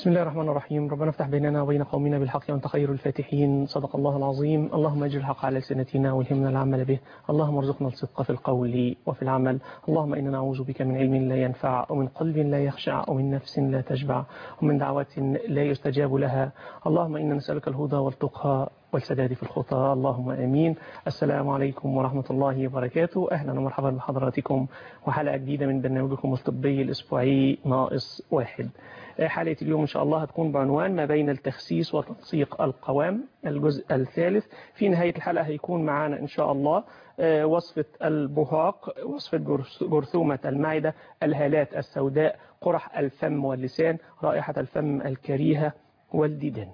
بسم الله الرحمن الرحيم ربنا افتح بيننا وبين قومنا بالحق وانت خير الفاتحين صدق الله العظيم اللهم اجعل الحق على لسانتنا والهمنا العمل به اللهم ارزقنا الصدق في القول وفي العمل اللهم إنا نعوذ بك من علم لا ينفع ومن قلب لا يخشع ومن نفس لا تشبع ومن دعوة لا يستجاب لها اللهم إنا نسألك الهدى والتقى والسداد في الخطى اللهم امين السلام عليكم ورحمه الله وبركاته اهلا ومرحبا بحضراتكم وحلقه جديده من برنامجكم الطبي الاسبوعي ناقص واحد حلقه اليوم ان شاء الله هتكون بعنوان ما بين التخسيس وتنسيق القوام الجزء الثالث في نهايه الحلقه هيكون معانا ان شاء الله وصفه البهاق وصفه جرثومه المعده الهالات السوداء قرح الفم واللسان رائحه الفم الكريهه والديدان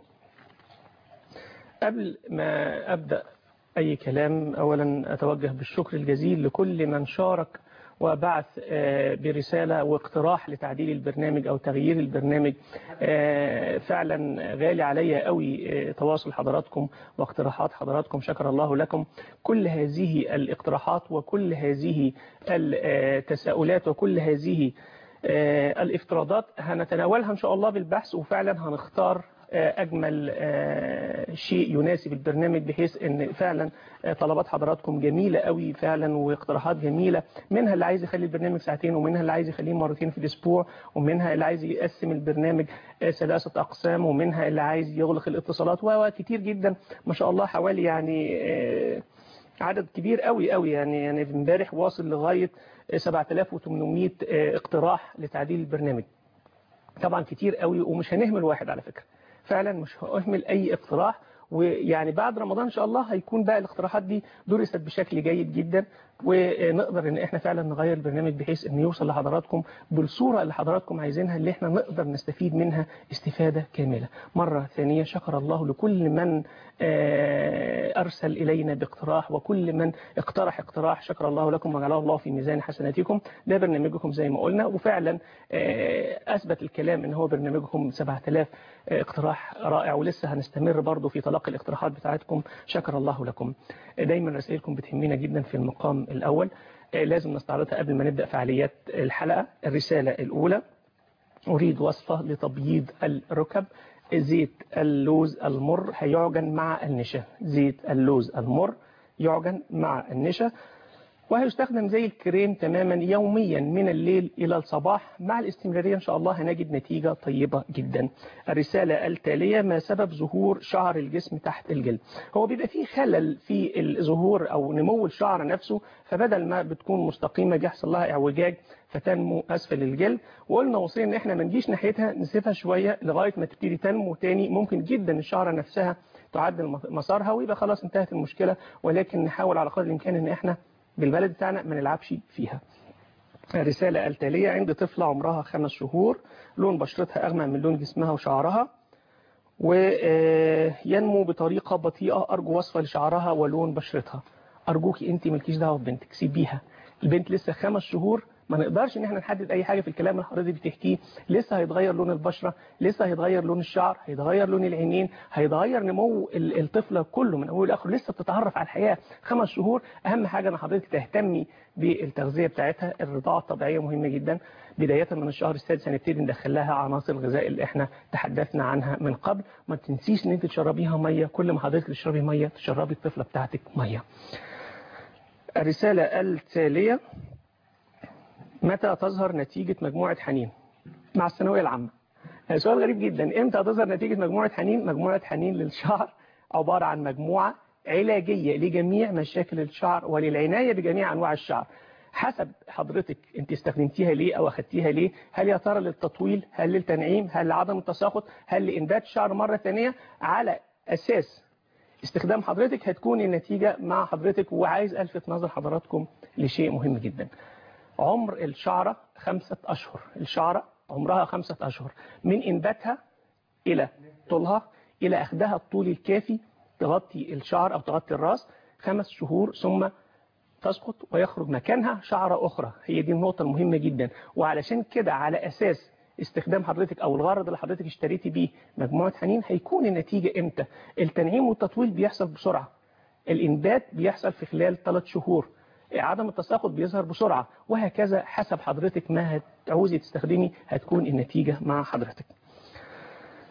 قبل ما أبدأ أي كلام أولا أتوجه بالشكر الجزيل لكل من شارك وبعث برسالة واقتراح لتعديل البرنامج أو تغيير البرنامج فعلا غالي علي قوي تواصل حضراتكم واقتراحات حضراتكم شكر الله لكم كل هذه الاقتراحات وكل هذه التساؤلات وكل هذه الافتراضات هنتناولها إن شاء الله بالبحث وفعلا هنختار أجمل شيء يناسب البرنامج بحيث أن فعلا طلبات حضراتكم جميلة قوي فعلا واقتراحات جميلة منها اللي عايز يخلي البرنامج ساعتين ومنها اللي عايز يخليه مرتين في الأسبوع ومنها اللي عايز يقسم البرنامج ثلاثة أقسام ومنها اللي عايز يغلق الاتصالات وكتير جدا ما شاء الله حوالي يعني عدد كبير قوي قوي يعني يعني امبارح واصل لغاية 7800 اقتراح لتعديل البرنامج طبعا كتير قوي ومش هنهمل واحد على فكرة فعلا مش هأهمل أي اقتراح ويعني بعد رمضان إن شاء الله هيكون بقى الاقتراحات دي درست بشكل جيد جدا ونقدر ان احنا فعلا نغير البرنامج بحيث ان يوصل لحضراتكم بالصورة اللي حضراتكم عايزينها اللي احنا نقدر نستفيد منها استفادة كاملة مرة ثانية شكر الله لكل من ارسل الينا باقتراح وكل من اقترح اقتراح شكر الله لكم وجعله الله في ميزان حسناتكم ده برنامجكم زي ما قلنا وفعلا اثبت الكلام ان هو برنامجكم 7000 اقتراح رائع ولسه هنستمر برضو في تلقي الاقتراحات بتاعتكم شكر الله لكم دايما رسائلكم بتهمنا جدا في المقام الأول لازم نستعرضها قبل ما نبدأ فعاليات الحلقة الرسالة الأولى أريد وصفة لتبييض الركب زيت اللوز المر هيعجن مع النشا زيت اللوز المر يعجن مع النشا وهيستخدم زي الكريم تماما يوميا من الليل إلى الصباح مع الاستمرارية إن شاء الله هنجد نتيجة طيبة جدا الرسالة التالية ما سبب ظهور شعر الجسم تحت الجلد هو بيبقى فيه خلل في الظهور أو نمو الشعر نفسه فبدل ما بتكون مستقيمة بيحصل لها اعوجاج فتنمو أسفل الجلد وقلنا وصينا إن إحنا ما نجيش ناحيتها نسيبها شوية لغاية ما تبتدي تنمو تاني ممكن جدا الشعرة نفسها تعدل مسارها ويبقى خلاص انتهت المشكلة ولكن نحاول على قدر الإمكان إن إحنا بالبلد بتاعنا ما نلعبش فيها الرسالة التالية عند طفلة عمرها خمس شهور لون بشرتها أغمق من لون جسمها وشعرها وينمو بطريقة بطيئة أرجو وصفة لشعرها ولون بشرتها أرجوكي أنت مالكيش دعوة ببنتك سيبيها البنت لسه خمس شهور ما نقدرش ان احنا نحدد اي حاجة في الكلام اللي حضرتك بتحكيه لسه هيتغير لون البشرة لسه هيتغير لون الشعر هيتغير لون العينين هيتغير نمو الطفلة كله من اول لاخر لسه بتتعرف على الحياة خمس شهور اهم حاجة ان حضرتك تهتمي بالتغذية بتاعتها الرضاعة الطبيعية مهمة جدا بداية من الشهر السادس هنبتدي ندخل لها عناصر الغذاء اللي احنا تحدثنا عنها من قبل ما تنسيش ان انت تشربيها مية كل ما حضرتك تشربي مية تشربي الطفلة بتاعتك مية الرسالة التالية متى تظهر نتيجة مجموعة حنين مع الثانوية العامة سؤال غريب جدا امتى تظهر نتيجة مجموعة حنين مجموعة حنين للشعر عبارة عن مجموعة علاجية لجميع مشاكل الشعر وللعناية بجميع أنواع الشعر حسب حضرتك انت استخدمتيها ليه او اخدتيها ليه هل يا ترى للتطويل هل للتنعيم هل لعدم التساقط هل لإنبات شعر مرة ثانية على أساس استخدام حضرتك هتكون النتيجة مع حضرتك وعايز ألفت نظر حضراتكم لشيء مهم جدا عمر الشعرة خمسة أشهر الشعرة عمرها خمسة أشهر من إنباتها إلى طولها إلى أخذها الطول الكافي تغطي الشعر أو تغطي الرأس خمس شهور ثم تسقط ويخرج مكانها شعرة أخرى هي دي النقطة المهمة جدا وعلشان كده على أساس استخدام حضرتك أو الغرض اللي حضرتك اشتريتي بيه مجموعة حنين هيكون النتيجة إمتى التنعيم والتطويل بيحصل بسرعة الإنبات بيحصل في خلال ثلاث شهور عدم التساقط بيظهر بسرعة وهكذا حسب حضرتك ما هتعوزي تستخدمي هتكون النتيجة مع حضرتك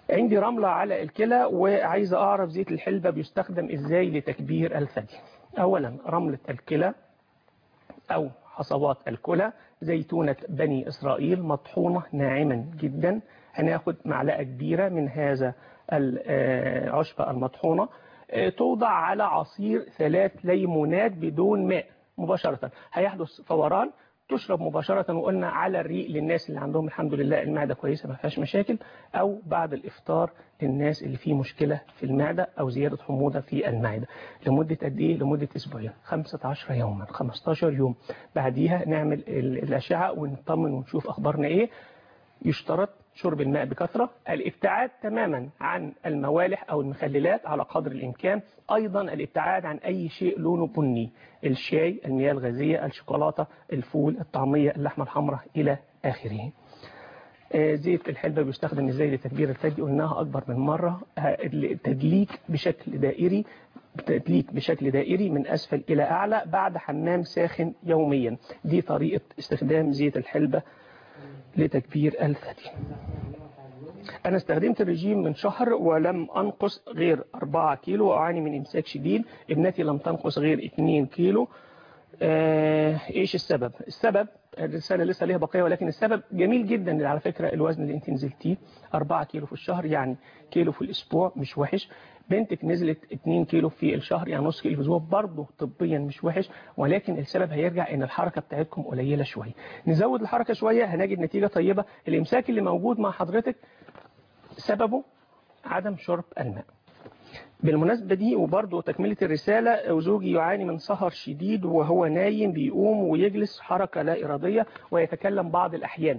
عندي رملة على الكلى وعايز أعرف زيت الحلبة بيستخدم إزاي لتكبير الثدي أولا رملة الكلى أو حصوات الكلى زيتونة بني إسرائيل مطحونة ناعما جدا هناخد معلقة كبيرة من هذا العشبة المطحونة توضع على عصير ثلاث ليمونات بدون ماء مباشرة هيحدث فوران تشرب مباشرة وقلنا على الريق للناس اللي عندهم الحمد لله المعدة كويسة ما فيهاش مشاكل أو بعد الإفطار للناس اللي فيه مشكلة في المعدة أو زيادة حموضة في المعدة لمدة قد إيه؟ لمدة أسبوعين 15 يوما 15 يوم بعديها نعمل الأشعة ونطمن ونشوف أخبارنا إيه يشترط شرب الماء بكثرة الابتعاد تماما عن الموالح أو المخللات على قدر الإمكان أيضا الابتعاد عن أي شيء لونه بني الشاي المياه الغازية الشوكولاتة الفول الطعمية اللحمة الحمراء إلى آخره زيت الحلبة بيستخدم ازاي لتكبير الثدي قلناها أكبر من مرة التدليك بشكل دائري تدليك بشكل دائري من أسفل إلى أعلى بعد حمام ساخن يوميا دي طريقة استخدام زيت الحلبة لتكبير الثدي أنا استخدمت الرجيم من شهر ولم أنقص غير 4 كيلو وأعاني من إمساك شديد ابنتي لم تنقص غير 2 كيلو آه إيش السبب السبب الرسالة لسه ليها بقية ولكن السبب جميل جدا على فكرة الوزن اللي انت نزلتيه 4 كيلو في الشهر يعني كيلو في الأسبوع مش وحش بنتك نزلت 2 كيلو في الشهر يعني نص كيلو في الأسبوع برضه طبيا مش وحش ولكن السبب هيرجع ان الحركة بتاعتكم قليلة شوية نزود الحركة شوية هنجد نتيجة طيبة الإمساك اللي موجود مع حضرتك سببه عدم شرب الماء بالمناسبة دي وبرضه تكملة الرسالة زوجي يعاني من سهر شديد وهو نايم بيقوم ويجلس حركة لا إرادية ويتكلم بعض الأحيان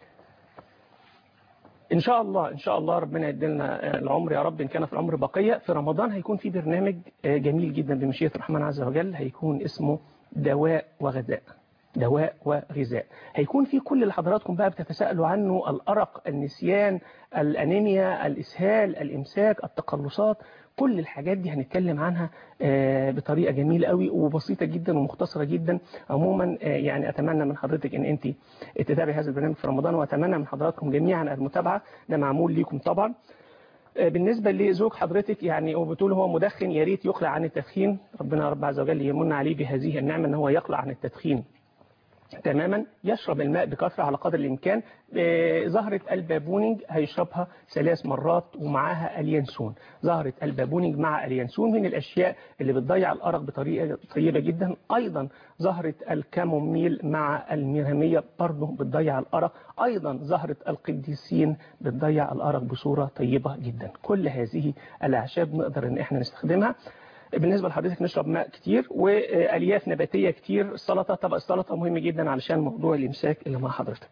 إن شاء الله إن شاء الله ربنا يديلنا العمر يا رب إن كان في العمر بقية في رمضان هيكون في برنامج جميل جدا بمشيئة الرحمن عز وجل هيكون اسمه دواء وغذاء دواء وغذاء هيكون في كل اللي حضراتكم بقى بتتساءلوا عنه الأرق النسيان الأنيميا الإسهال الإمساك التقلصات كل الحاجات دي هنتكلم عنها بطريقة جميلة قوي وبسيطة جدا ومختصرة جدا عموما يعني أتمنى من حضرتك أن أنت تتابعي هذا البرنامج في رمضان وأتمنى من حضراتكم جميعا المتابعة ده معمول ليكم طبعا بالنسبة لزوج حضرتك يعني وبتقول هو مدخن يا ريت يقلع عن التدخين ربنا رب عز وجل يمن عليه بهذه النعمة أن هو يقلع عن التدخين تماما يشرب الماء بكثرة على قدر الإمكان زهرة البابونج هيشربها ثلاث مرات ومعاها اليانسون زهرة البابونج مع اليانسون من الأشياء اللي بتضيع الأرق بطريقة طيبة جدا أيضا زهرة الكاموميل مع الميرهمية برضه بتضيع الأرق أيضا زهرة القديسين بتضيع الأرق بصورة طيبة جدا كل هذه الأعشاب نقدر أن احنا نستخدمها بالنسبة لحضرتك نشرب ماء كتير والياف نباتية كتير السلطة طبق السلطة مهم جدا علشان موضوع الامساك اللي مع حضرتك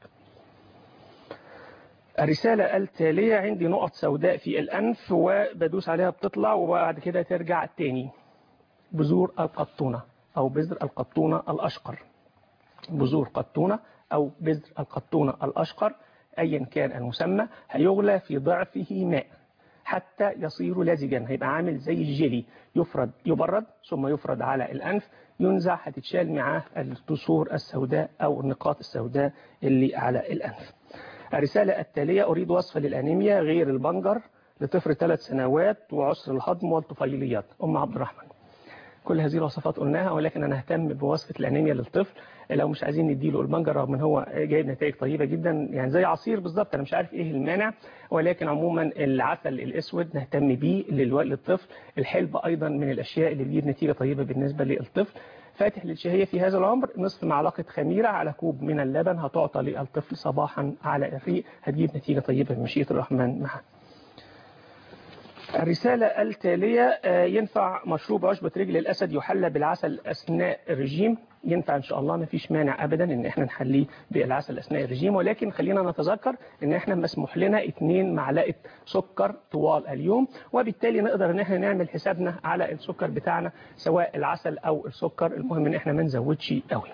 الرسالة التالية عندي نقط سوداء في الأنف وبدوس عليها بتطلع وبعد كده ترجع تاني بذور القطونة أو بذر القطونة الأشقر بذور قطونة أو بذر القطونة الأشقر أيا كان المسمى هيغلى في ضعفه ماء حتى يصير لزجا هيبقى عامل زي الجيلي يفرد يبرد ثم يفرد على الأنف ينزع هتتشال معاه التصور السوداء أو النقاط السوداء اللي على الأنف الرسالة التالية أريد وصفة للأنيميا غير البنجر لطفل ثلاث سنوات وعسر الهضم والطفيليات أم عبد الرحمن كل هذه الوصفات قلناها ولكن أنا أهتم بوصفة الأنيميا للطفل لو مش عايزين نديله البنجر رغم ان هو جايب نتائج طيبة جدا يعني زي عصير بالظبط أنا مش عارف إيه المانع ولكن عموما العسل الأسود نهتم بيه للطفل الحلب أيضا من الأشياء اللي بتجيب نتيجة طيبة بالنسبة للطفل فاتح للشهية في هذا العمر نصف معلقة خميرة على كوب من اللبن هتعطى للطفل صباحا على الريق هتجيب نتيجة طيبة بمشيئة الرحمن معه الرسالة التالية ينفع مشروب عشبة رجل الأسد يحلى بالعسل أثناء الرجيم ينفع إن شاء الله ما فيش مانع أبدا إن إحنا نحليه بالعسل أثناء الرجيم ولكن خلينا نتذكر إن إحنا مسموح لنا 2 معلقة سكر طوال اليوم وبالتالي نقدر إن إحنا نعمل حسابنا على السكر بتاعنا سواء العسل أو السكر المهم إن إحنا ما نزودش قوي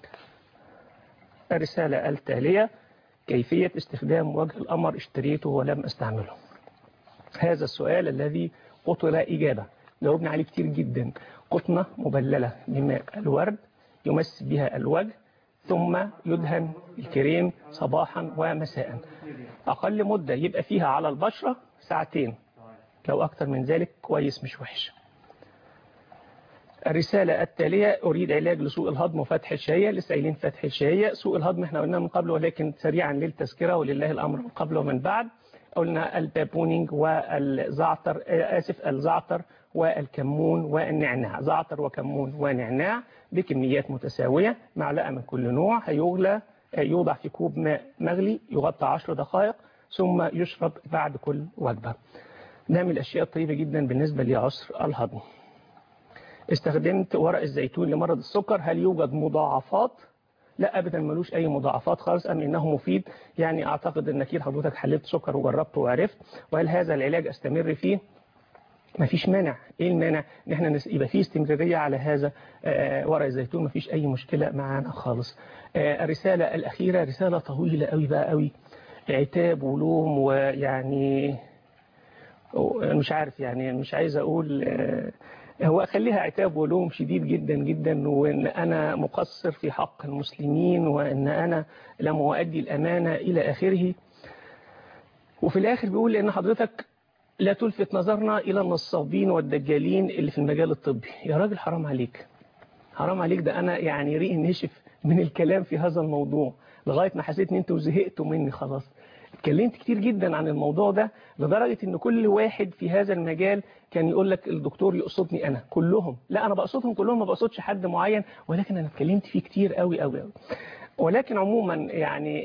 الرسالة التالية كيفية استخدام وجه القمر اشتريته ولم استعمله هذا السؤال الذي قتل إجابة جاوبنا عليه كتير جدا قطنة مبللة بماء الورد يمس بها الوجه ثم يدهن الكريم صباحا ومساء أقل مدة يبقى فيها على البشرة ساعتين لو أكتر من ذلك كويس مش وحش الرسالة التالية أريد علاج لسوء الهضم وفتح الشهية لسه قايلين فتح الشهية سوء الهضم احنا قلنا من قبل ولكن سريعا للتذكرة ولله الأمر من قبل ومن بعد قلنا البابونينج والزعتر آسف الزعتر والكمون والنعناع زعتر وكمون ونعناع بكميات متساوية معلقة من كل نوع هيغلى يوضع في كوب ماء مغلي يغطى 10 دقائق ثم يشرب بعد كل وجبة ده من الأشياء الطيبة جدا بالنسبة لعسر الهضم استخدمت ورق الزيتون لمرض السكر هل يوجد مضاعفات لا ابدا ملوش اي مضاعفات خالص ام انه مفيد يعني اعتقد انك اكيد حضرتك حللت سكر وجربته وعرفت وهل هذا العلاج استمر فيه ما فيش مانع ايه المانع ان احنا يبقى فيه استمراريه على هذا آه ورق الزيتون ما فيش اي مشكله معانا خالص آه الرساله الاخيره رساله طويله قوي بقى قوي عتاب ولوم ويعني مش عارف يعني مش عايز اقول آه هو خليها عتاب ولوم شديد جدا جدا وان انا مقصر في حق المسلمين وان انا لم اؤدي الامانه الى اخره وفي الاخر بيقول ان حضرتك لا تلفت نظرنا الى النصابين والدجالين اللي في المجال الطبي يا راجل حرام عليك حرام عليك ده انا يعني ريقي نشف من الكلام في هذا الموضوع لغايه ما حسيت ان انتوا زهقتوا مني خلاص اتكلمت كتير جدا عن الموضوع ده لدرجة ان كل واحد في هذا المجال كان يقول لك الدكتور يقصدني انا كلهم لا انا بقصدهم كلهم ما بقصدش حد معين ولكن انا اتكلمت فيه كتير قوي قوي قوي ولكن عموما يعني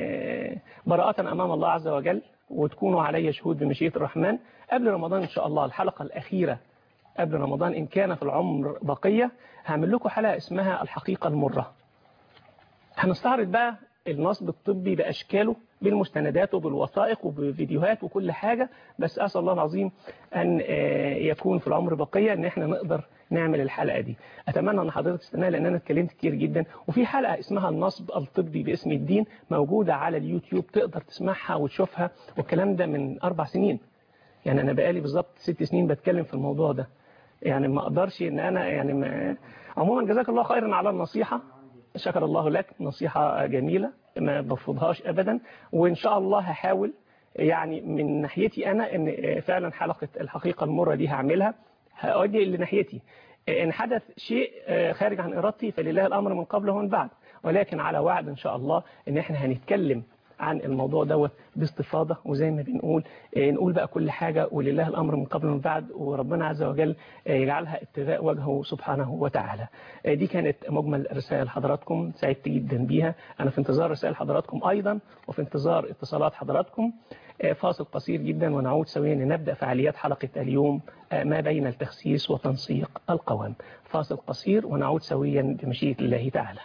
براءة امام الله عز وجل وتكونوا علي شهود بمشيئة الرحمن قبل رمضان ان شاء الله الحلقة الاخيرة قبل رمضان ان كان في العمر بقية هعمل لكم حلقة اسمها الحقيقة المرة هنستعرض بقى النصب الطبي بأشكاله بالمستندات وبالوثائق وبفيديوهات وكل حاجة بس أسأل الله العظيم أن يكون في العمر بقية أن احنا نقدر نعمل الحلقة دي أتمنى أن حضرتك تستناها لأن أنا اتكلمت كتير جدا وفي حلقة اسمها النصب الطبي باسم الدين موجودة على اليوتيوب تقدر تسمعها وتشوفها والكلام ده من أربع سنين يعني أنا بقالي بالظبط ست سنين بتكلم في الموضوع ده يعني ما أقدرش أن أنا يعني ما عموما جزاك الله خيرا على النصيحة شكر الله لك نصيحة جميلة ما برفضهاش أبدا وإن شاء الله هحاول يعني من ناحيتي أنا أن فعلا حلقة الحقيقة المرة دي هعملها هأودي لناحيتي إن حدث شيء خارج عن إرادتي فلله الأمر من قبل ومن بعد ولكن على وعد إن شاء الله إن إحنا هنتكلم عن الموضوع دوت باستفاضة وزي ما بنقول نقول بقى كل حاجة ولله الأمر من قبل ومن بعد وربنا عز وجل يجعلها ابتغاء وجهه سبحانه وتعالى دي كانت مجمل رسائل حضراتكم سعدت جدا بيها أنا في انتظار رسائل حضراتكم أيضا وفي انتظار اتصالات حضراتكم فاصل قصير جدا ونعود سويا لنبدأ فعاليات حلقة اليوم ما بين التخسيس وتنسيق القوام فاصل قصير ونعود سويا بمشيئة الله تعالى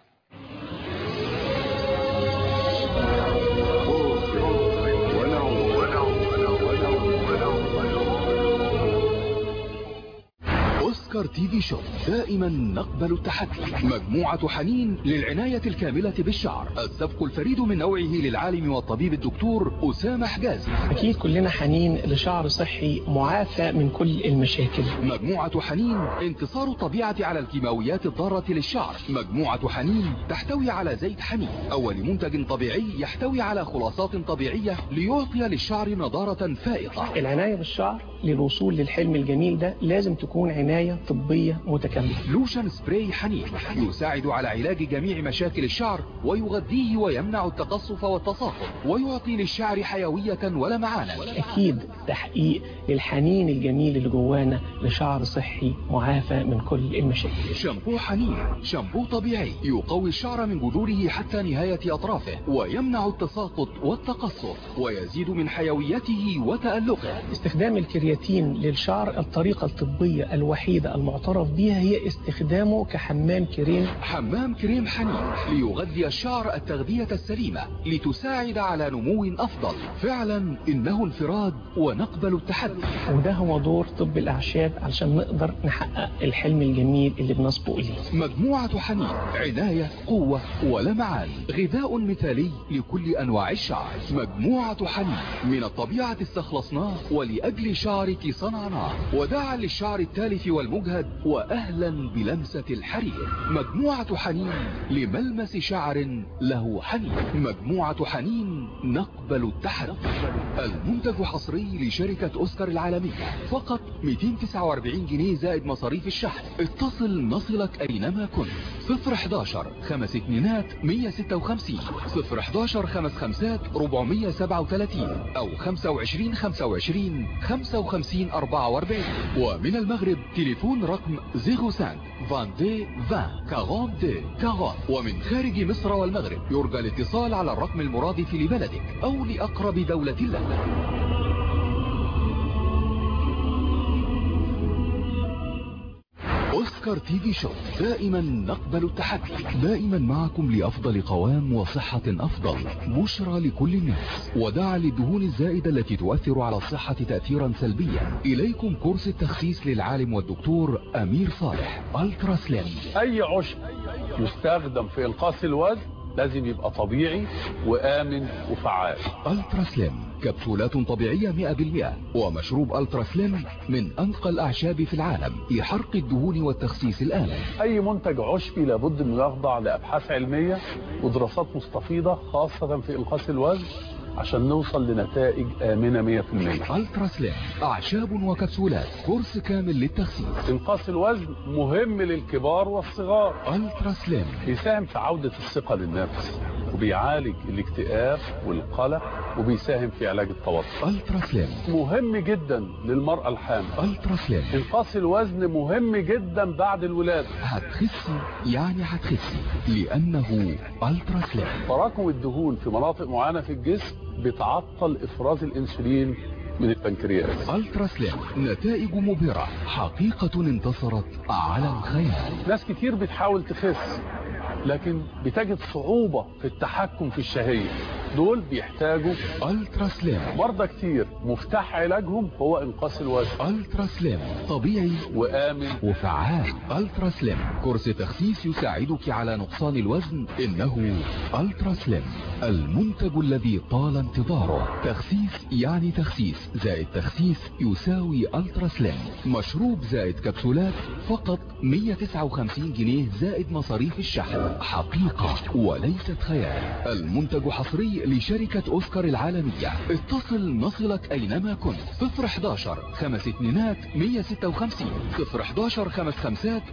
اوسكار تي في شو دائما نقبل التحدي مجموعة حنين للعناية الكاملة بالشعر السبق الفريد من نوعه للعالم والطبيب الدكتور أسامة حجازي أكيد كلنا حنين لشعر صحي معافى من كل المشاكل مجموعة حنين انتصار الطبيعة على الكيماويات الضارة للشعر مجموعة حنين تحتوي على زيت حنين أول منتج طبيعي يحتوي على خلاصات طبيعية ليعطي للشعر نضارة فائقة العناية بالشعر للوصول للحلم الجميل ده لازم تكون عناية طبية متكاملة لوشن سبراي حنين يساعد على علاج جميع مشاكل الشعر ويغذيه ويمنع التقصف والتصاقم ويعطي للشعر حيوية ولمعانا أكيد تحقيق للحنين الجميل اللي جوانا لشعر صحي معافى من كل المشاكل شامبو حنين شامبو طبيعي يقوي الشعر من جذوره حتى نهاية أطرافه ويمنع التساقط والتقصف ويزيد من حيويته وتألقه استخدام الكرياتين للشعر الطريقة الطبية الوحيدة المعترف بها هي استخدامه كحمام كريم حمام كريم حنين ليغذي الشعر التغذية السليمة لتساعد على نمو أفضل فعلا إنه انفراد ونقبل التحدي وده هو دور طب الأعشاب علشان نقدر نحقق الحلم الجميل اللي بنصبه إليه مجموعة حنين عناية قوة ولمعان غذاء مثالي لكل أنواع الشعر مجموعة حنين من الطبيعة استخلصناه ولأجل شعرك صنعناه وداعا للشعر التالف والمجد المجهد وأهلا بلمسة الحرير مجموعة حنين لملمس شعر له حنين مجموعة حنين نقبل التحدي المنتج حصري لشركة أوسكار العالمية فقط 249 جنيه زائد مصاريف الشحن اتصل نصلك أينما كنت 011 خمس اتنينات 156 011 خمس خمسات 437 أو 25 25 55 44 ومن المغرب تليفون رقم 05 22 20 42 40 ومن خارج مصر والمغرب يرجى الاتصال على الرقم المرادف لبلدك أو لأقرب دولة لك أوسكار تي في شو دائما نقبل التحدي دائما معكم لأفضل قوام وصحة أفضل بشرى لكل الناس ودع للدهون الزائدة التي تؤثر على الصحة تأثيرا سلبيا إليكم كورس التخسيس للعالم والدكتور أمير صالح ألترا سليم اي عشب يستخدم في انقاص الوزن لازم يبقى طبيعي وامن وفعال ألترا سليم كبسولات طبيعية 100% ومشروب ألترا سليم من أنقى الأعشاب في العالم لحرق الدهون والتخسيس الآمن اي منتج عشبي لابد انه يخضع لابحاث علمية ودراسات مستفيضة خاصة في انقاص الوزن عشان نوصل لنتائج امنة 100% ألترا سليم أعشاب وكبسولات كورس كامل للتخسيس انقاص الوزن مهم للكبار والصغار ألترا سليم بيساهم في عودة الثقة للنفس وبيعالج الاكتئاب والقلق وبيساهم في علاج التوتر ألترا سليم مهم جدا للمرأة الحامل ألترا سليم انقاص الوزن مهم جدا بعد الولادة هتخسي يعني هتخسي لأنه ألترا سليم تراكم الدهون في مناطق معينة في الجسم بتعطل افراز الانسولين من البنكرياس ألترا سليم نتائج مبهرة حقيقة انتصرت على الخيال ناس كتير بتحاول تخس لكن بتجد صعوبة في التحكم في الشهية دول بيحتاجوا ألترا سليم مرضى كتير مفتاح علاجهم هو انقاص الوزن ألترا سليم طبيعي وآمن وفعال ألترا سليم كورس تخسيس يساعدك على نقصان الوزن إنه ألترا سليم المنتج الذي طال انتظاره تخسيس يعني تخسيس زائد تخسيس يساوي ألترا سليم مشروب زائد كبسولات فقط 159 جنيه زائد مصاريف الشحن حقيقة وليست خيال المنتج حصري لشركة أوسكار العالمية اتصل نصلك أينما كنت 011 خمس اتنينات 156 011 خمس خمسات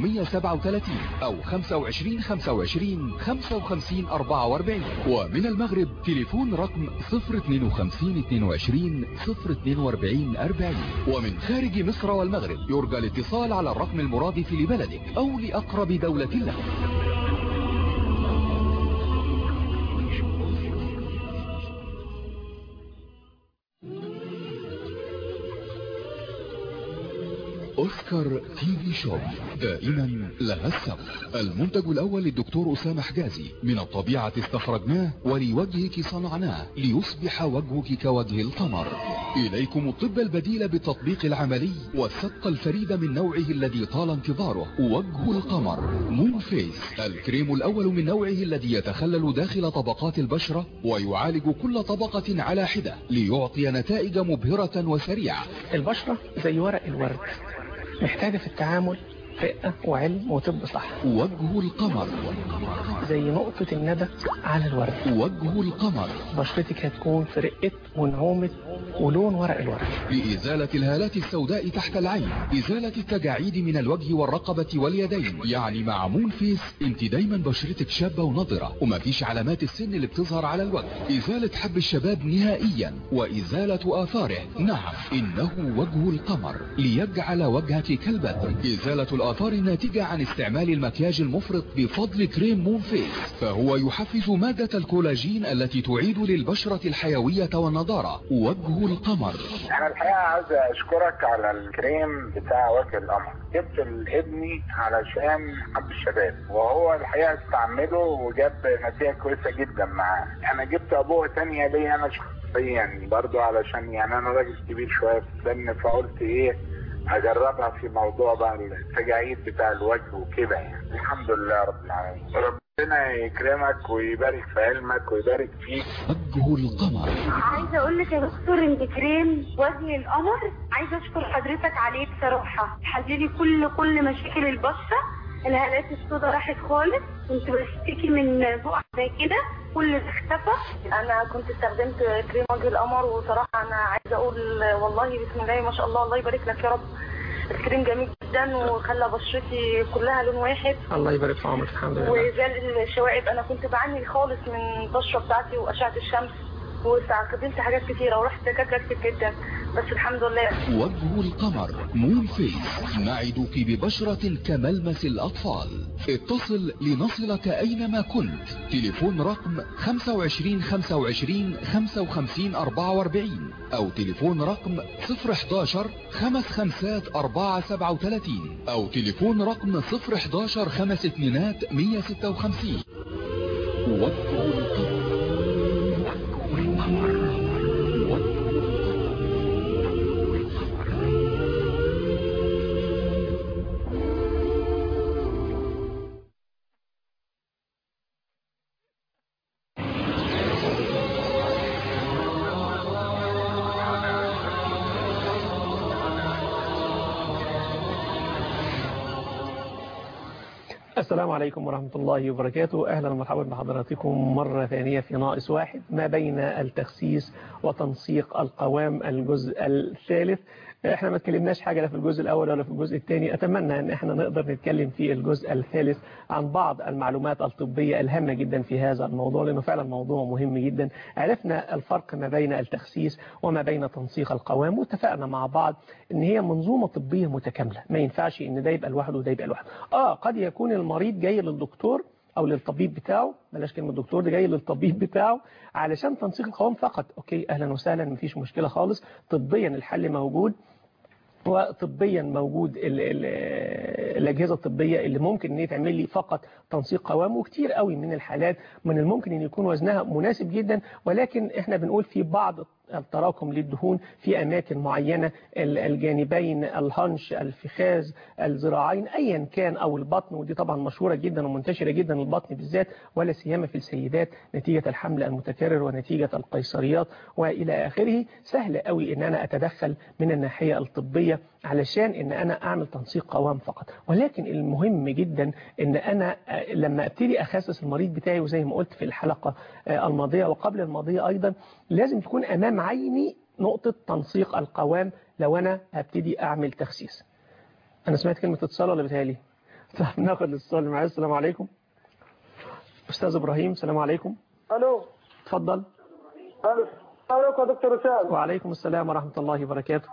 437 أو 25 25 55 44 ومن المغرب تليفون رقم 052 22 042 40 ومن خارج مصر والمغرب يرجى الاتصال على الرقم المرادف لبلدك أو لأقرب دولة لك أوسكار تي في شوب دائما لها السبق المنتج الأول للدكتور أسامة حجازي من الطبيعة استخرجناه ولوجهك صنعناه ليصبح وجهك كوجه القمر إليكم الطب البديل بالتطبيق العملي والصدقة الفريدة من نوعه الذي طال انتظاره وجه القمر مون فيس الكريم الأول من نوعه الذي يتخلل داخل طبقات البشرة ويعالج كل طبقة على حدة ليعطي نتائج مبهرة وسريعة البشرة زي ورق الورد محتاجة في التعامل رقة وعلم وطب صح وجه القمر زي نقطة الندى على الورد وجه القمر بشرتك هتكون في رقة ونعومة ولون ورق الورد لإزالة الهالات السوداء تحت العين إزالة التجاعيد من الوجه والرقبة واليدين يعني مع مون فيس انت دايما بشرتك شابة ونضرة ومفيش علامات السن اللي بتظهر على الوجه إزالة حب الشباب نهائيا وإزالة آثاره نعم إنه وجه القمر ليجعل وجهك كالبدر إزالة الآثار الناتجة عن استعمال المكياج المفرط بفضل كريم مون فيس فهو يحفز مادة الكولاجين التي تعيد للبشرة الحيوية والنضارة وجه القمر انا الحقيقه عايز اشكرك على الكريم بتاع وجه القمر جبت لابني علشان حب الشباب وهو الحقيقه استعمله وجاب نتيجه كويسه جدا معاه انا جبت ابوه تانية ليا انا شخصيا برضو علشان يعني انا راجل كبير شويه في السن فقلت ايه اجربها في موضوع بقى التجاعيد بتاع الوجه وكده يعني الحمد لله رب العالمين رب ربنا يكرمك ويبارك في علمك ويبارك فيك وجه القمر عايزه اقول لك يا دكتور انت كريم وجه القمر عايزه اشكر حضرتك عليه بصراحه حللي كل كل مشاكل البشره الهالات السوداء راحت خالص كنت بشتكي من بقع زي كده كل ده اختفى انا كنت استخدمت كريم وجه القمر وصراحه انا عايزه اقول والله بسم الله ما شاء الله الله يبارك لك يا رب الكريم جميل جدا وخلى بشرتي كلها لون واحد الله يبارك في عمرك الحمد لله وزال الشوائب انا كنت بعاني خالص من البشره بتاعتي واشعه الشمس واستخدمت حاجات كتيره ورحت دكاتره كتير جدا بس الحمد لله وجه القمر مون فيس نعدك ببشرة كملمس الأطفال اتصل لنصلك أينما كنت تليفون رقم 25 25 55 44 أو تليفون رقم 011 خمس خمسات 4 37 أو تليفون رقم 011 خمس اتنينات 156 وجه القمر السلام عليكم ورحمة الله وبركاته أهلا ومرحبا بحضراتكم مرة ثانية في ناقص واحد ما بين التخسيس وتنسيق القوام الجزء الثالث احنا ما اتكلمناش حاجة لا في الجزء الأول ولا في الجزء الثاني أتمنى أن احنا نقدر نتكلم في الجزء الثالث عن بعض المعلومات الطبية الهامة جدا في هذا الموضوع لأنه فعلا موضوع مهم جدا عرفنا الفرق ما بين التخسيس وما بين تنسيق القوام واتفقنا مع بعض ان هي منظومة طبية متكاملة ما ينفعش ان ده يبقى لوحده وده يبقى لوحده اه قد يكون المريض جاي للدكتور او للطبيب بتاعه بلاش كلمه الدكتور ده جاي للطبيب بتاعه علشان تنسيق القوام فقط اوكي اهلا وسهلا مفيش مشكله خالص طبيا الحل موجود وطبيا موجود ال ال الأجهزة الطبية اللي ممكن ان هي تعمل لي فقط تنسيق قوام وكتير قوي من الحالات من الممكن ان يكون وزنها مناسب جدا ولكن احنا بنقول في بعض التراكم للدهون في أماكن معينة الجانبين الهنش الفخاذ الذراعين أيا كان أو البطن ودي طبعا مشهورة جدا ومنتشرة جدا البطن بالذات ولا سيما في السيدات نتيجة الحمل المتكرر ونتيجة القيصريات وإلى آخره سهل قوي أن أنا أتدخل من الناحية الطبية علشان أن أنا أعمل تنسيق قوام فقط ولكن المهم جدا أن أنا لما أبتدي أخسس المريض بتاعي وزي ما قلت في الحلقة الماضية وقبل الماضية أيضا لازم تكون أمام عيني نقطة تنسيق القوام لو أنا هبتدي أعمل تخسيس أنا سمعت كلمة اتصال ولا بتهالي طب ناخد الاتصال معايا السلام عليكم أستاذ إبراهيم السلام عليكم الو اتفضل الو السلام عليكم يا دكتور وسام وعليكم السلام ورحمة الله وبركاته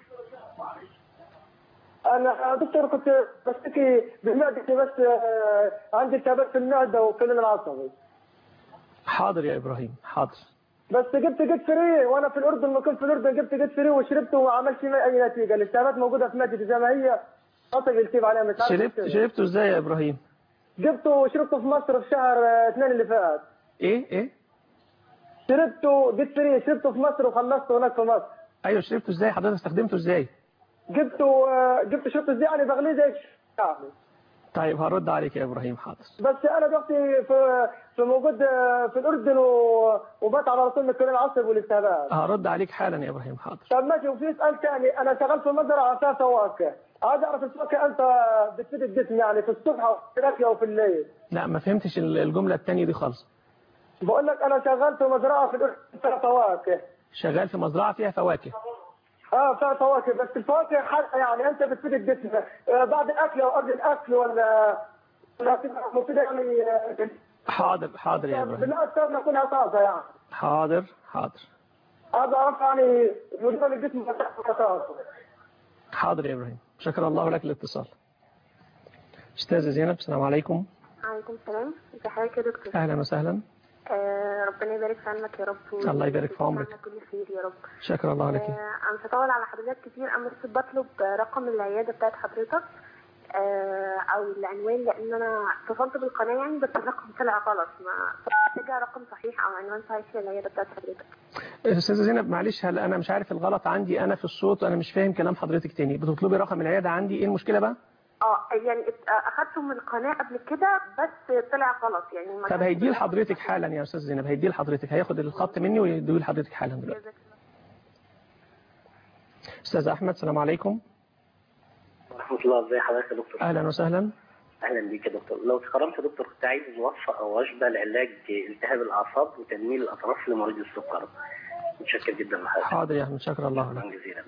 انا يا دكتور كنت بشتكي بمعدتي بس آه، عندي التهابات في المعده وكلام العصبي حاضر يا إبراهيم حاضر بس جبت جيت فري وانا في الاردن ما كنت في الاردن جبت جيت فري وشربته وما عملش معي اي نتيجه الالتهابات موجوده في معدتي زي ما هي عصبي التهاب عليها مش عارف شربت كده. شربته ازاي يا إبراهيم جبته وشربته في مصر في شهر آه، اثنين اللي فات ايه ايه شربته جيت فري شربته في مصر وخلصته هناك في مصر ايوه شربته ازاي حضرتك استخدمته ازاي جبته آه، جبت شربته ازاي يعني بغليه زي يعني طيب هرد عليك يا إبراهيم حاضر بس انا دلوقتي في في موجود آه، في الاردن و- وبتعب على طول من كل العصب والالتهابات هرد عليك حالا يا إبراهيم حاضر طب ماشي وفي سؤال ثاني انا شغال في مزرعه فيها فواكه عايز اعرف الفواكه انت بتفيد الجسم يعني في الصبح وفي الاكل وفي الليل لا ما فهمتش ال- الجملة التانية دي خالص بقول لك انا شغال في مزرعه في الاردن فيها فواكه شغال في مزرعة فيها فواكه اه فيها فواكه بس الفواكه حلقه يعني انت بتفيد الجسم آه، بعد الاكل او قبل الاكل ولا ولا تبقى مفيده يعني آه، حاضر حاضر يا إبراهيم بالله استاذ نكونها طازه يعني حاضر حاضر هذا اعرف يعني وجود الجسم طازه حاضر يا إبراهيم شكر الله لك الاتصال أستاذة زينب السلام عليكم عليكم السلام ازي حضرتك يا دكتور أهلا وسهلا آه ربنا يبارك في علمك يا رب الله يبارك في عمرك. كل خير يا رب شكر الله لك آه انا مش هطول على حضرتك كتير انا بس بطلب رقم العياده بتاعت حضرتك آه او العنوان لان انا اتصلت بالقناه يعني بس الرقم طلع غلط ما محتاجه رقم صحيح او عنوان صحيح للعياده بتاعت حضرتك أستاذة زينب معلش هل أنا مش عارف الغلط عندي أنا في الصوت أنا مش فاهم كلام حضرتك تاني بتطلبي رقم العيادة عندي إيه المشكلة بقى اه يعني اخدته من القناه قبل كده بس طلع غلط يعني ما طب كانش هيديه بياخد- لحضرتك حالا يا استاذ زينب هيديه لحضرتك هياخد الخط مني ويديه لحضرتك حالا دلوقتي استاذ احمد السلام عليكم ورحمة الله ازي حضرتك يا دكتور اهلا وسهلا اهلا بيك يا دكتور لو تكرمت يا دكتور كنت عايز وصفة او وجبة لعلاج التهاب الاعصاب وتنميل الاطراف لمريض السكر متشكر جدا لحضرتك حاضر يا احمد شكرا الله لك شكرا جزيلا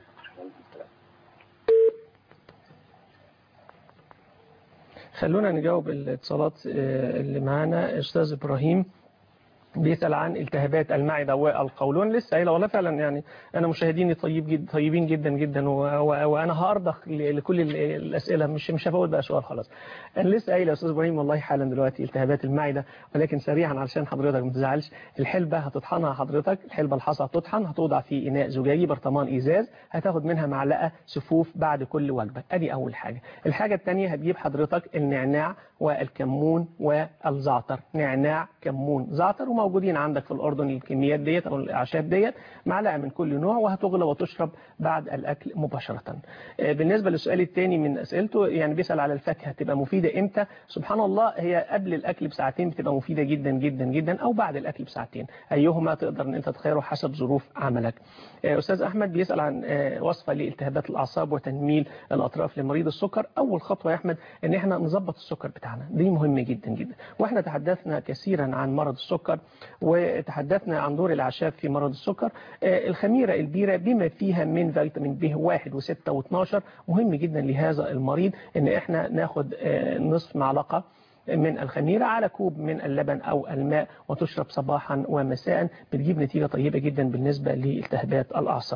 خلونا نجاوب الاتصالات آه، اللي معانا استاذ ابراهيم بيسأل عن التهابات المعدة والقولون لسه قايله والله فعلا يعني انا مشاهديني طيب جد طيبين جدا جدا و- و- وانا هارضخ ل- لكل ال- الاسئله مش مش هفوت بقى سؤال خلاص انا لسه قايله يا استاذ ابراهيم والله حالا دلوقتي التهابات المعده ولكن سريعا علشان حضرتك ما تزعلش الحلبه هتطحنها حضرتك الحلبه الحصى هتطحن هتوضع في اناء زجاجي برطمان ازاز هتاخد منها معلقه سفوف بعد كل وجبه ادي اول حاجه الحاجه الثانيه هتجيب حضرتك النعناع والكمون والزعتر نعناع كمون زعتر وموجودين عندك في الأردن الكميات ديت أو الأعشاب ديت معلقة من كل نوع وهتغلى وتشرب بعد الأكل مباشرة آه، بالنسبة للسؤال الثاني من أسئلته يعني بيسأل على الفاكهة تبقى مفيدة إمتى سبحان الله هي قبل الأكل بساعتين بتبقى مفيدة جدا جدا جدا أو بعد الأكل بساعتين أيهما تقدر أن أنت تخيره حسب ظروف عملك آه، أستاذ أحمد بيسأل عن آه، وصفة لالتهابات الأعصاب وتنميل الأطراف لمريض السكر أول خطوة يا أحمد أن احنا نظبط السكر بتاعنا دي مهمة جدا جدا واحنا تحدثنا كثيرا عن مرض السكر وتحدثنا عن دور الأعشاب في مرض السكر آه، الخميرة البيرة بما فيها من فيتامين ب 1 و6 و12 مهم جدا لهذا المريض ان احنا ناخد آه، نصف معلقة من الخميرة على كوب من اللبن أو الماء وتشرب صباحا ومساء بتجيب نتيجة طيبة جدا بالنسبة لالتهابات الأعصاب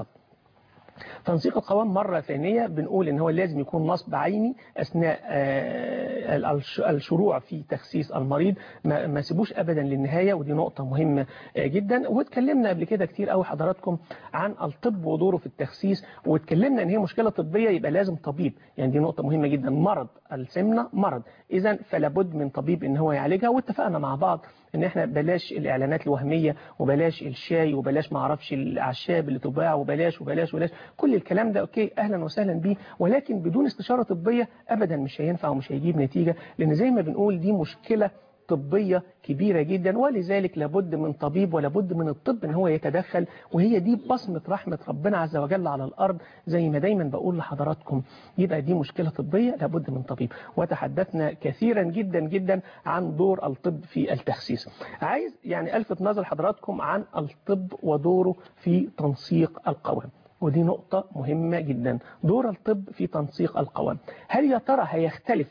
تنسيق القوام مرة ثانية بنقول ان هو لازم يكون نصب عيني اثناء آه، الش- الشروع في تخسيس المريض ما ما سيبوش ابدا للنهاية ودي نقطة مهمة آه، جدا واتكلمنا قبل كده كتير قوي حضراتكم عن الطب ودوره في التخسيس واتكلمنا ان هي مشكلة طبية يبقى لازم طبيب يعني دي نقطة مهمة جدا مرض السمنة مرض اذا فلا بد من طبيب ان هو يعالجها واتفقنا مع بعض ان احنا بلاش الاعلانات الوهمية وبلاش الشاي وبلاش ما اعرفش الاعشاب اللي تباع وبلاش وبلاش وبلاش كل الكلام ده اوكي اهلا وسهلا بيه ولكن بدون استشارة طبية ابدا مش هينفع ومش هيجيب نتيجة لان زي ما بنقول دي مشكلة طبية كبيرة جدا ولذلك لابد من طبيب ولابد من الطب ان هو يتدخل وهي دي بصمة رحمة ربنا عز وجل على الارض زي ما دايما بقول لحضراتكم يبقى دي مشكلة طبية لابد من طبيب وتحدثنا كثيرا جدا جدا عن دور الطب في التخسيس عايز يعني الفت نظر حضراتكم عن الطب ودوره في تنسيق القوام ودي نقطة مهمة جدا دور الطب في تنسيق القوام هل يا ترى هيختلف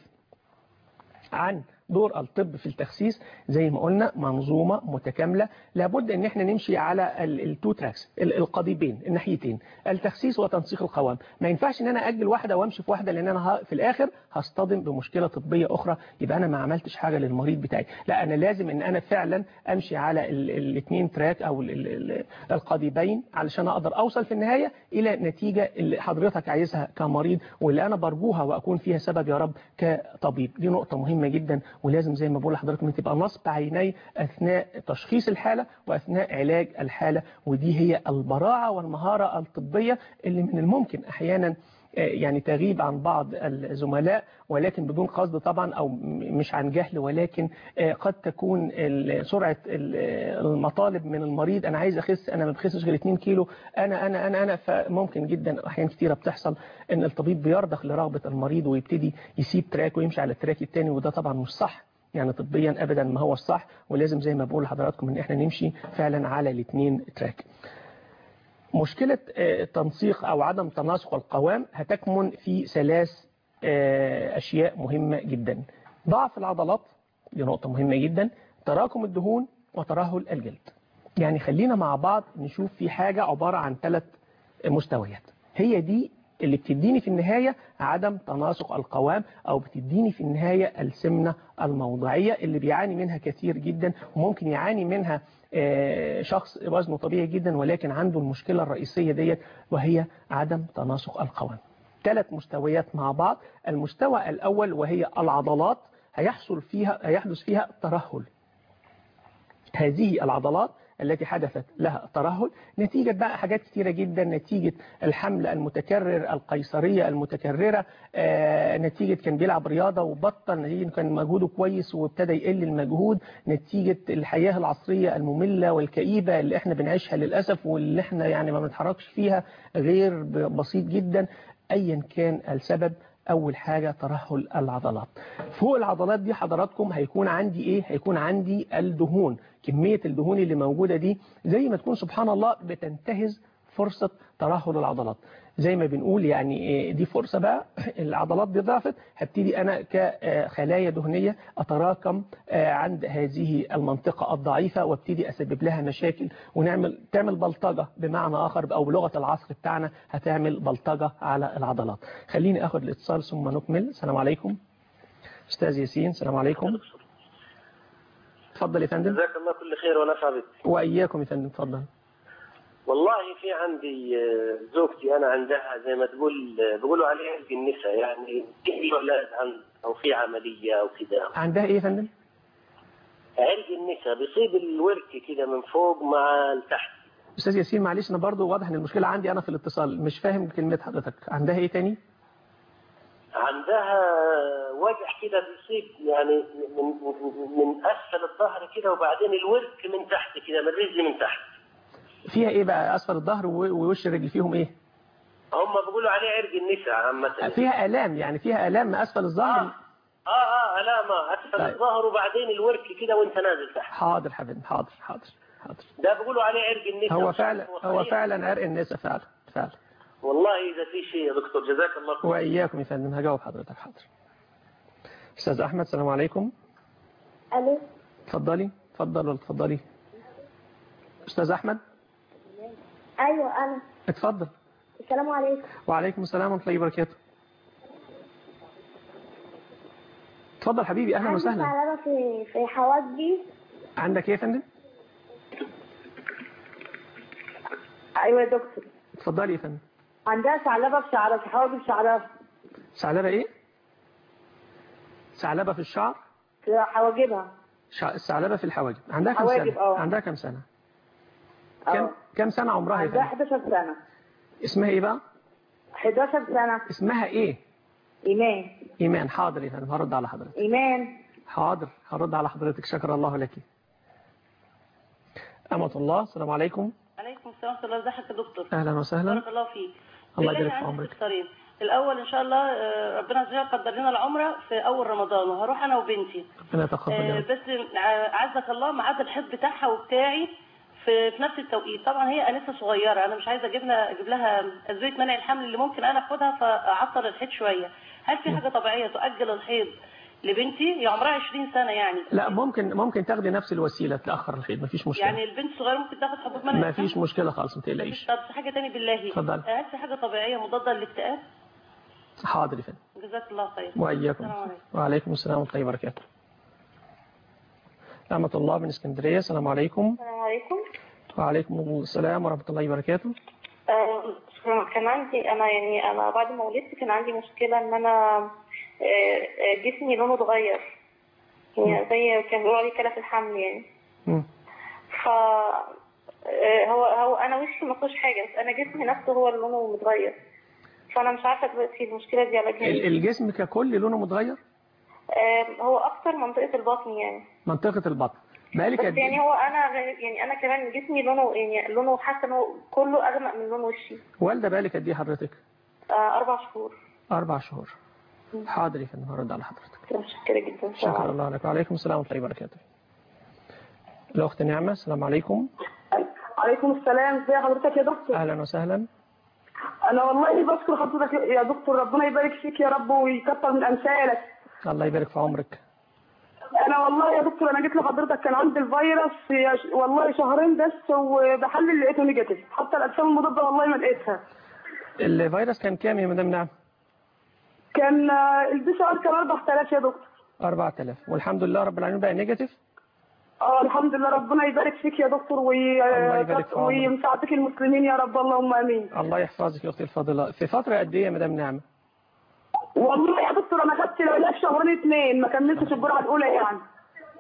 عن دور الطب في التخسيس زي ما قلنا منظومة متكاملة لابد ان احنا نمشي على التو تراكس القضيبين الناحيتين التخسيس وتنسيق القوام ما ينفعش ان انا اجل واحدة وامشي في واحدة لان انا ه- في الاخر هصطدم بمشكلة طبية اخرى يبقى انا ما عملتش حاجة للمريض بتاعي لا انا لازم ان انا فعلا امشي على الاثنين تراك او ال- ال- ال- القضيبين علشان اقدر اوصل في النهاية الى نتيجة اللي حضرتك عايزها كمريض واللي انا برجوها واكون فيها سبب يا رب كطبيب دي نقطة مهمة جدا ولازم زي ما بقول لحضراتكم تبقى نصب عيني اثناء تشخيص الحالة واثناء علاج الحالة ودي هي البراعة والمهارة الطبية اللي من الممكن احيانا آه، يعني تغيب عن بعض الزملاء ولكن بدون قصد طبعا او م- مش عن جهل ولكن آه، قد تكون ال- سرعه ال- المطالب من المريض انا عايز اخس انا ما بخسش غير 2 كيلو انا انا انا انا فممكن جدا احيان كتيره بتحصل ان الطبيب بيرضخ لرغبه المريض ويبتدي يسيب تراك ويمشي على التراك الثاني وده طبعا مش صح يعني طبيا ابدا ما هو الصح ولازم زي ما بقول لحضراتكم ان احنا نمشي فعلا على الاثنين تراك مشكلة آه، تنسيق أو عدم تناسق القوام هتكمن في ثلاث آه، أشياء مهمة جدا ضعف العضلات دي نقطة مهمة جدا تراكم الدهون وترهل الجلد يعني خلينا مع بعض نشوف في حاجة عبارة عن ثلاث مستويات هي دي اللي بتديني في النهاية عدم تناسق القوام أو بتديني في النهاية السمنة الموضعية اللي بيعاني منها كثير جدا وممكن يعاني منها آه، شخص وزنه طبيعي جدا ولكن عنده المشكلة الرئيسية ديت وهي عدم تناسق القوام ثلاث مستويات مع بعض المستوى الأول وهي العضلات هيحصل فيها هيحدث فيها ترهل هذه العضلات التي حدثت لها ترهل نتيجة بقى حاجات كتيرة جدا نتيجة الحمل المتكرر القيصرية المتكررة آه، نتيجة كان بيلعب رياضة وبطل نتيجة كان مجهوده كويس وابتدى يقل المجهود نتيجة الحياة العصرية المملة والكئيبة اللي احنا بنعيشها للأسف واللي احنا يعني ما بنتحركش فيها غير ب- بسيط جدا ايا كان السبب اول حاجة ترهل العضلات فوق العضلات دي حضراتكم هيكون عندي ايه هيكون عندي الدهون كمية الدهون اللي موجودة دي زي ما تكون سبحان الله بتنتهز فرصة ترهل العضلات زي ما بنقول يعني إيه دي فرصة بقى العضلات دي ضعفت هبتدي أنا كخلايا دهنية أتراكم آه، عند هذه المنطقة الضعيفة وابتدي أسبب لها مشاكل ونعمل تعمل بلطجة بمعنى آخر أو بلغة العصر بتاعنا هتعمل بلطجة على العضلات خليني أخذ الاتصال ثم نكمل السلام عليكم أستاذ ياسين السلام عليكم اتفضل يا فندم جزاك الله كل خير ونفع بك وإياكم يا فندم اتفضل والله في عندي آه، زوجتي انا عندها زي ما تقول آه، بيقولوا عليها عرق النساء يعني في اولاد عن او في عمليه او كده عندها إيه يا فندم عرق النساء بيصيب الورك كده من فوق مع تحت أستاذ ياسين معلش أنا برضو واضح إن المشكلة عندي أنا في الاتصال مش فاهم كلمة حضرتك عندها إيه تاني عندها وجع كده بيصيب يعني من من- من اسفل الظهر كده وبعدين الورك من تحت كده من الرجل من تحت فيها إيه بقى أسفل الظهر و- ووش الرجل فيهم إيه هم بيقولوا عليه عرق النساء عامه فيها آلام يعني فيها آلام ما أسفل الظهر اه اه لا ما اسفل طيب. الظهر وبعدين الورك كده وانت نازل تحت حاضر حبيبي حاضر حاضر حاضر ده بيقولوا عليه عرق النساء هو مش فعلا عارف هو صحيح. فعلا عرق النساء فعلا فعلا والله اذا في شيء يا دكتور جزاك الله خير وإياكم يا فندم هجاوب حضرتك حاضر أستاذ أحمد السلام عليكم الو اتفضلي اتفضل ولا اتفضلي أستاذ أحمد ايوه انا اتفضل السلام عليكم وعليكم السلام ورحمة الله وبركاته اتفضل حبيبي أهلا عندي وسهلا ثعلبة في في حواجبي عندك إيه يا فندم ايوه يا دكتور اتفضلي يا فندم عندها ثعلبه في شعرها في حواجب شعرها ثعلبة إيه ثعلبة في الشعر في حواجبها شع- الثعلبة في الحواجب عندها كم حواجب، سنة اه. عندها كم سنة كم اه كم سنة عمرها يا عندها فندم 11 سنه اسمها إيه بقى 11 سنه اسمها إيه ايمان إيمان حاضر يا فندم هرد على حضرتك ايمان حاضر هرد على حضرتك شكر الله لك أمة الله السلام عليكم عليكم السلام ورحمة الله ازيك يا دكتور أهلا وسهلا بارك الله فيك الله بالله يبارك في عندي عمرك. استفسارين الأول إن شاء الله آه، ربنا عز وجل قدر لنا العمرة في أول رمضان وهروح أنا وبنتي ربنا يتقبل يا آه، رب. بس ع- عزك الله ميعاد الحيض بتاعها وبتاعي في في نفس التوقيت طبعا هي انسه صغيره انا مش عايزه اجيب لها اجيب لها ادويه منع الحمل اللي ممكن انا اخدها فاعطل الحيض شويه هل في حاجه طبيعيه تؤجل الحيض لبنتي هي عمرها 20 سنه يعني لا ممكن ممكن تاخدي نفس الوسيلة تأخر الخيط مفيش مشكلة يعني البنت الصغيره ممكن تاخد حبوب منع مفيش الحمل مشكلة خالص ما تقلقيش طب في حاجه تاني بالله اتفضل. هل في حاجه طبيعيه مضاده للاكتئاب حاضر يا فندم جزاك الله خير وإياكم السلام عليكم وعليكم السلام ورحمة الله وبركاته أمة الله من اسكندرية السلام عليكم السلام عليكم وعليكم السلام ورحمة الله وبركاته آه، كان عندي انا يعني انا بعد ما ولدت كان عندي مشكله ان انا آه، آه، جسمي لونه اتغير يعني زي كان بيقولوا عليه كلف الحمل يعني مم. ف آه، هو هو انا وشي ما فيهوش حاجه بس انا جسمي نفسه هو اللي لونه متغير فانا مش عارفه دلوقتي المشكله دي علاجها ال- ايه الجسم ككل لونه متغير آه، هو اكتر منطقه البطن يعني منطقة البطن بقالك بس قد يعني إيه؟ هو انا غير- يعني انا كمان جسمي لونه يعني لونه حاسه ان هو كله اغمق من لون وشي والدة بقالك قد إيه حضرتك آه، اربع شهور أربع شهور حاضر يا فندم هرد على حضرتك متشكره جدا شكرا الله لك وعليكم السلام ورحمة الله وبركاته الأخت نعمة السلام عليكم عليكم السلام ازي حضرتك يا دكتور أهلا وسهلا انا والله بشكر حضرتك يا دكتور ربنا يبارك فيك يا رب ويكتر من امثالك الله يبارك في عمرك انا والله يا دكتور انا جيت لحضرتك كان عندي الفيروس يا ش- والله شهرين بس وبحلل لقيته نيجاتيف حتى الاجسام المضاده والله ما لقيتها الفيروس كان كام يا مدام نعم كان آه، البي سي ار كان 4000 يا دكتور 4000 والحمد لله رب العالمين بقى نيجاتيف اه الحمد لله ربنا يبارك فيك يا دكتور وي... الله يبارك في عمرك. ويمساعدك المسلمين يا رب اللهم امين الله يحفظك يا اختي الفاضله في فتره قد ايه يا مدام نعمه والله يا دكتور انا خدت العلاج شهرين اتنين ما كملتش الجرعه الاولى يعني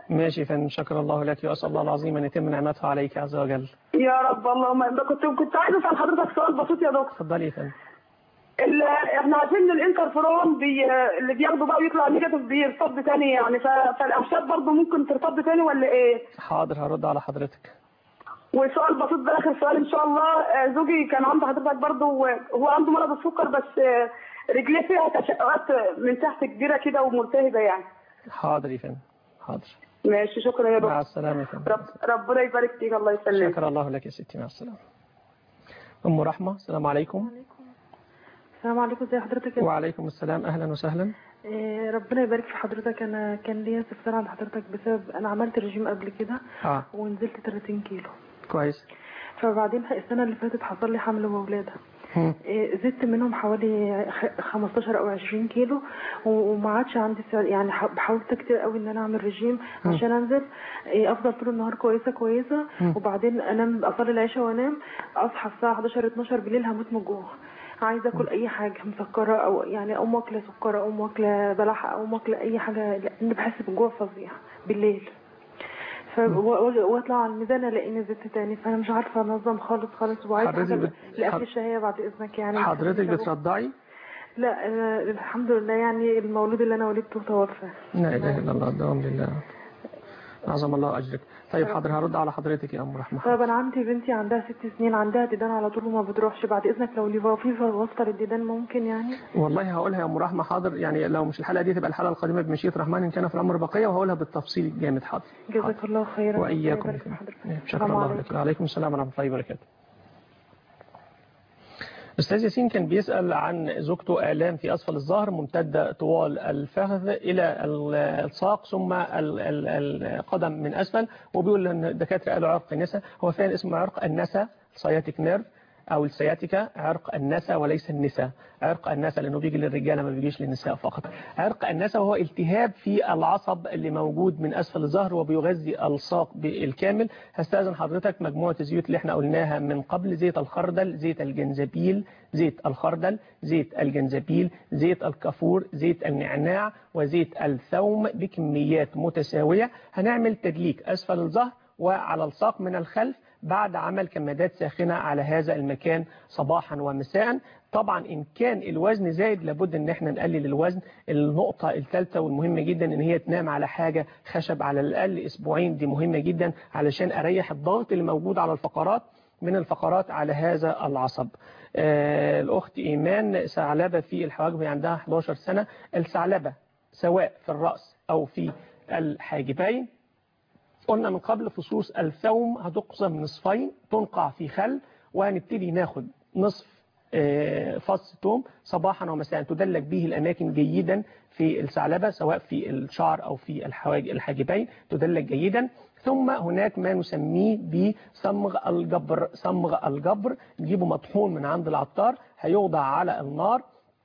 ماشي يا فندم شكر الله لك واسال الله العظيم ان يتم نعمته عليك عز وجل يا رب اللهم ده كنت كنت عايز اسال حضرتك سؤال بسيط يا دكتور اتفضلي يا فندم ال- احنا عارفين ان الانترفيرون بي اللي بياخده بقى ويطلع نيجاتيف بيرتد تاني يعني ف- فالاعشاب برضه ممكن ترتد تاني ولا ايه؟ حاضر هرد على حضرتك وسؤال بسيط ده اخر سؤال ان شاء الله آه، زوجي كان عنده حضرتك برضه هو عنده مرض السكر بس آه، رجليه فيها تشققات من تحت كبيره كده وملتهبه يعني حاضر يا فندم حاضر ماشي شكرا يا مع دكتور السلامه يا فندم رب ربنا يبارك فيك الله يسلمك شكر الله لك يا ستي مع السلامه ام رحمه السلام عليكم السلام عليكم ازي حضرتك يا وعليكم السلام اهلا وسهلا إيه، ربنا يبارك في حضرتك انا كان ليا استفسار عند حضرتك بسبب انا عملت رجيم قبل كده اه ونزلت 30 كيلو كويس فبعدين السنه اللي فاتت حصل لي حمل وولاده مم. إيه، زدت منهم حوالي خ- 15 او 20 كيلو و- وما عادش عندي سعر يعني ح- حاولت كتير قوي ان انا اعمل رجيم مم. عشان انزل إيه، افضل طول النهار كويسه كويسه مم. وبعدين انام اصلي العشاء وانام اصحى الساعه 11 12 بالليل هموت من الجوع عايزه اكل اي حاجه مسكره او يعني اقوم واكله سكر اقوم واكله بلح اقوم واكله اي حاجه لان بحس بجوع فظيع بالليل ف و- واطلع على الميزان الاقيني زدت تاني فانا مش عارفه انظم خالص خالص وعايزه حضرتك حاجه بت- لاكل الشهيه بعد اذنك يعني حضرتك بترضعي لا أنا الحمد لله يعني المولود اللي انا ولدته توفى لا اله الا الله الدوام لله عظم الله اجرك طيب حاضر هرد على حضرتك يا ام رحمه طيب انا عندي بنتي عندها ست سنين عندها ديدان على طول وما بتروحش بعد اذنك لو لي في وصفه للديدان ممكن يعني والله هقولها يا ام رحمه حاضر يعني لو مش الحلقه دي تبقى الحلقه القادمه بمشيئه الرحمن ان كان في الامر بقيه وهقولها بالتفصيل الجامد حاضر جزاك الله خيرا واياكم ربنا يبارك في حضرتك. شكرا السلام الله عليكم. لك وعليكم السلام ورحمه الله وبركاته أستاذ ياسين كان بيسأل عن زوجته آلام في أسفل الظهر ممتدة طوال الفخذ إلى الساق ثم ال- ال- القدم من أسفل وبيقول أن الدكاترة قالوا عرق النسا هو فعلا اسمه عرق النسا سياتيك نيرف أو السياتيكا عرق النسا وليس النساء عرق النسا لأنه بيجي للرجالة ما بيجيش للنساء فقط عرق النسا وهو التهاب في العصب اللي موجود من أسفل الظهر وبيغذي الساق بالكامل هستأذن حضرتك مجموعة الزيوت اللي احنا قلناها من قبل زيت الخردل زيت الجنزبيل زيت الخردل زيت الجنزبيل زيت الكافور زيت النعناع وزيت الثوم بكميات متساوية هنعمل تدليك أسفل الظهر وعلى الساق من الخلف بعد عمل كمادات ساخنة على هذا المكان صباحا ومساء طبعا إن كان الوزن زايد لابد ان احنا نقلل الوزن النقطة الثالثة والمهمة جدا ان هي تنام على حاجة خشب على الأقل أسبوعين دي مهمة جدا علشان أريح الضغط اللي موجود على الفقرات من الفقرات على هذا العصب آه الأخت إيمان ثعلبة في الحواجب هي عندها 11 سنة الثعلبة سواء في الرأس أو في الحاجبين قلنا من قبل فصوص الثوم هتقسم نصفين تنقع في خل وهنبتدي ناخد نصف آه، فص ثوم صباحا ومساء تدلك به الأماكن جيدا في الثعلبة سواء في الشعر أو في الحواج- الحاجبين تدلك جيدا ثم هناك ما نسميه بصمغ الجبر صمغ الجبر نجيبه مطحون من عند العطار هيوضع على النار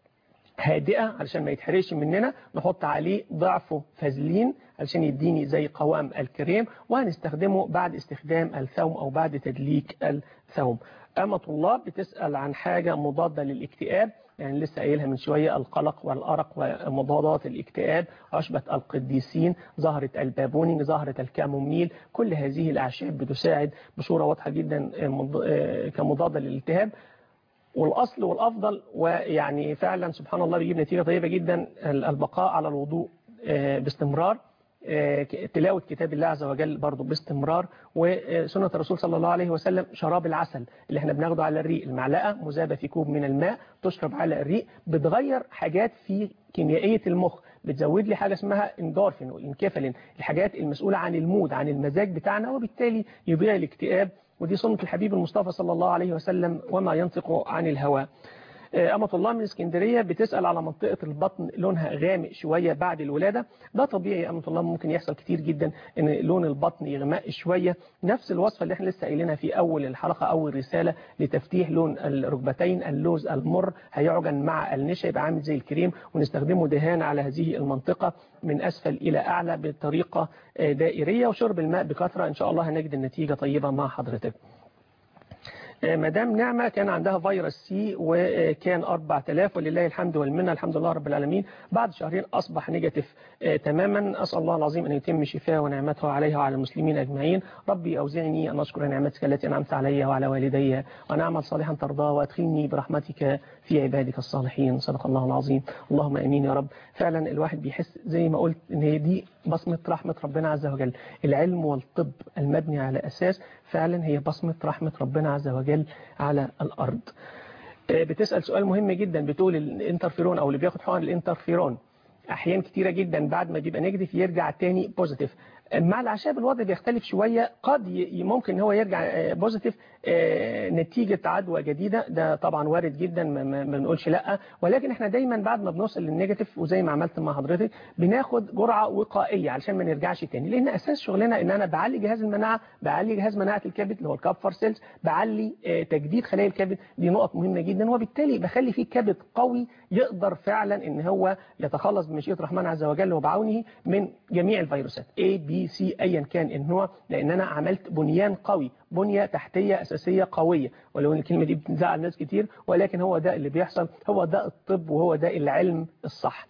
هادئة علشان ما يتحرقش مننا نحط عليه ضعفه فازلين علشان يديني زي قوام الكريم وهنستخدمه بعد استخدام الثوم أو بعد تدليك الثوم أمة الله بتسأل عن حاجة مضادة للاكتئاب يعني لسه قايلها من شوية القلق والأرق ومضادات الاكتئاب عشبة القديسين زهرة البابوني زهرة الكاموميل كل هذه الأعشاب بتساعد بصورة واضحة جدا مض- كمضادة للالتهاب والأصل والأفضل ويعني فعلا سبحان الله بيجيب نتيجة طيبة جدا البقاء على الوضوء آه، باستمرار آه، ك- تلاوة كتاب الله عز وجل برضه باستمرار وسنة الرسول صلى الله عليه وسلم شراب العسل اللي احنا بناخده على الريق المعلقة مذابة في كوب من الماء تشرب على الريق بتغير حاجات في كيميائية المخ بتزود لي حاجة اسمها اندورفين والانكفالين الحاجات المسؤولة عن المود عن المزاج بتاعنا وبالتالي يضيع الاكتئاب ودي سنة الحبيب المصطفى صلى الله عليه وسلم وما ينطق عن الهوى آه، أمة الله من اسكندرية بتسأل على منطقة البطن لونها غامق شوية بعد الولادة ده طبيعي يا أمة الله ممكن يحصل كتير جدا ان لون البطن يغمق شوية نفس الوصفة اللي احنا لسه قايلينها في أول الحلقة أو الرسالة لتفتيح لون الركبتين اللوز المر هيعجن مع النشا يبقى عامل زي الكريم ونستخدمه دهان على هذه المنطقة من أسفل إلى أعلى بطريقة آه، دائرية وشرب الماء بكثرة إن شاء الله هنجد النتيجة طيبة مع حضرتك آه، مدام نعمة كان عندها فيروس سي وكان 4000 ولله الحمد والمنة الحمد لله رب العالمين بعد شهرين أصبح نيجاتيف آه، تماما أسأل الله العظيم أن يتم شفاء ونعمته عليها وعلى المسلمين أجمعين ربي أوزعني أن أشكر نعمتك التي أنعمت علي وعلى والدي وأن أعمل صالحا ترضاه وأدخلني برحمتك في عبادك الصالحين صدق الله العظيم اللهم أمين يا رب فعلا الواحد بيحس زي ما قلت ان هي دي بصمة رحمة ربنا عز وجل العلم والطب المبني على أساس فعلا هي بصمة رحمة ربنا عز وجل على الأرض آه، بتسأل سؤال مهم جدا بتقول الانترفيرون أو اللي بياخد حقن الانترفيرون أحيان كتيرة جدا بعد ما بيبقى نيجاتيف يرجع تاني بوزيتيف مع الأعشاب الوضع بيختلف شوية قد ي- ممكن هو يرجع آه، بوزيتيف آه، نتيجة عدوى جديدة ده طبعا وارد جدا ما- ما ما بنقولش لا ولكن احنا دايما بعد ما بنوصل للنيجاتيف وزي ما عملت مع حضرتك بناخد جرعة وقائية علشان ما نرجعش تاني لأن أساس شغلنا إن أنا بعلي جهاز المناعة بعلي جهاز مناعة الكبد اللي هو الكابفر سيلز بعلي آه، تجديد خلايا الكبد دي نقط مهمة جدا وبالتالي بخلي فيه كبد قوي يقدر فعلا ان هو يتخلص بمشيئة الرحمن عز وجل وبعونه من جميع الفيروسات A B C ايا كان النوع لان انا عملت بنيان قوي بنية تحتية اساسية قوية ولو ان الكلمة دي بتزعل ناس كتير ولكن هو ده اللي بيحصل هو ده الطب وهو ده العلم الصح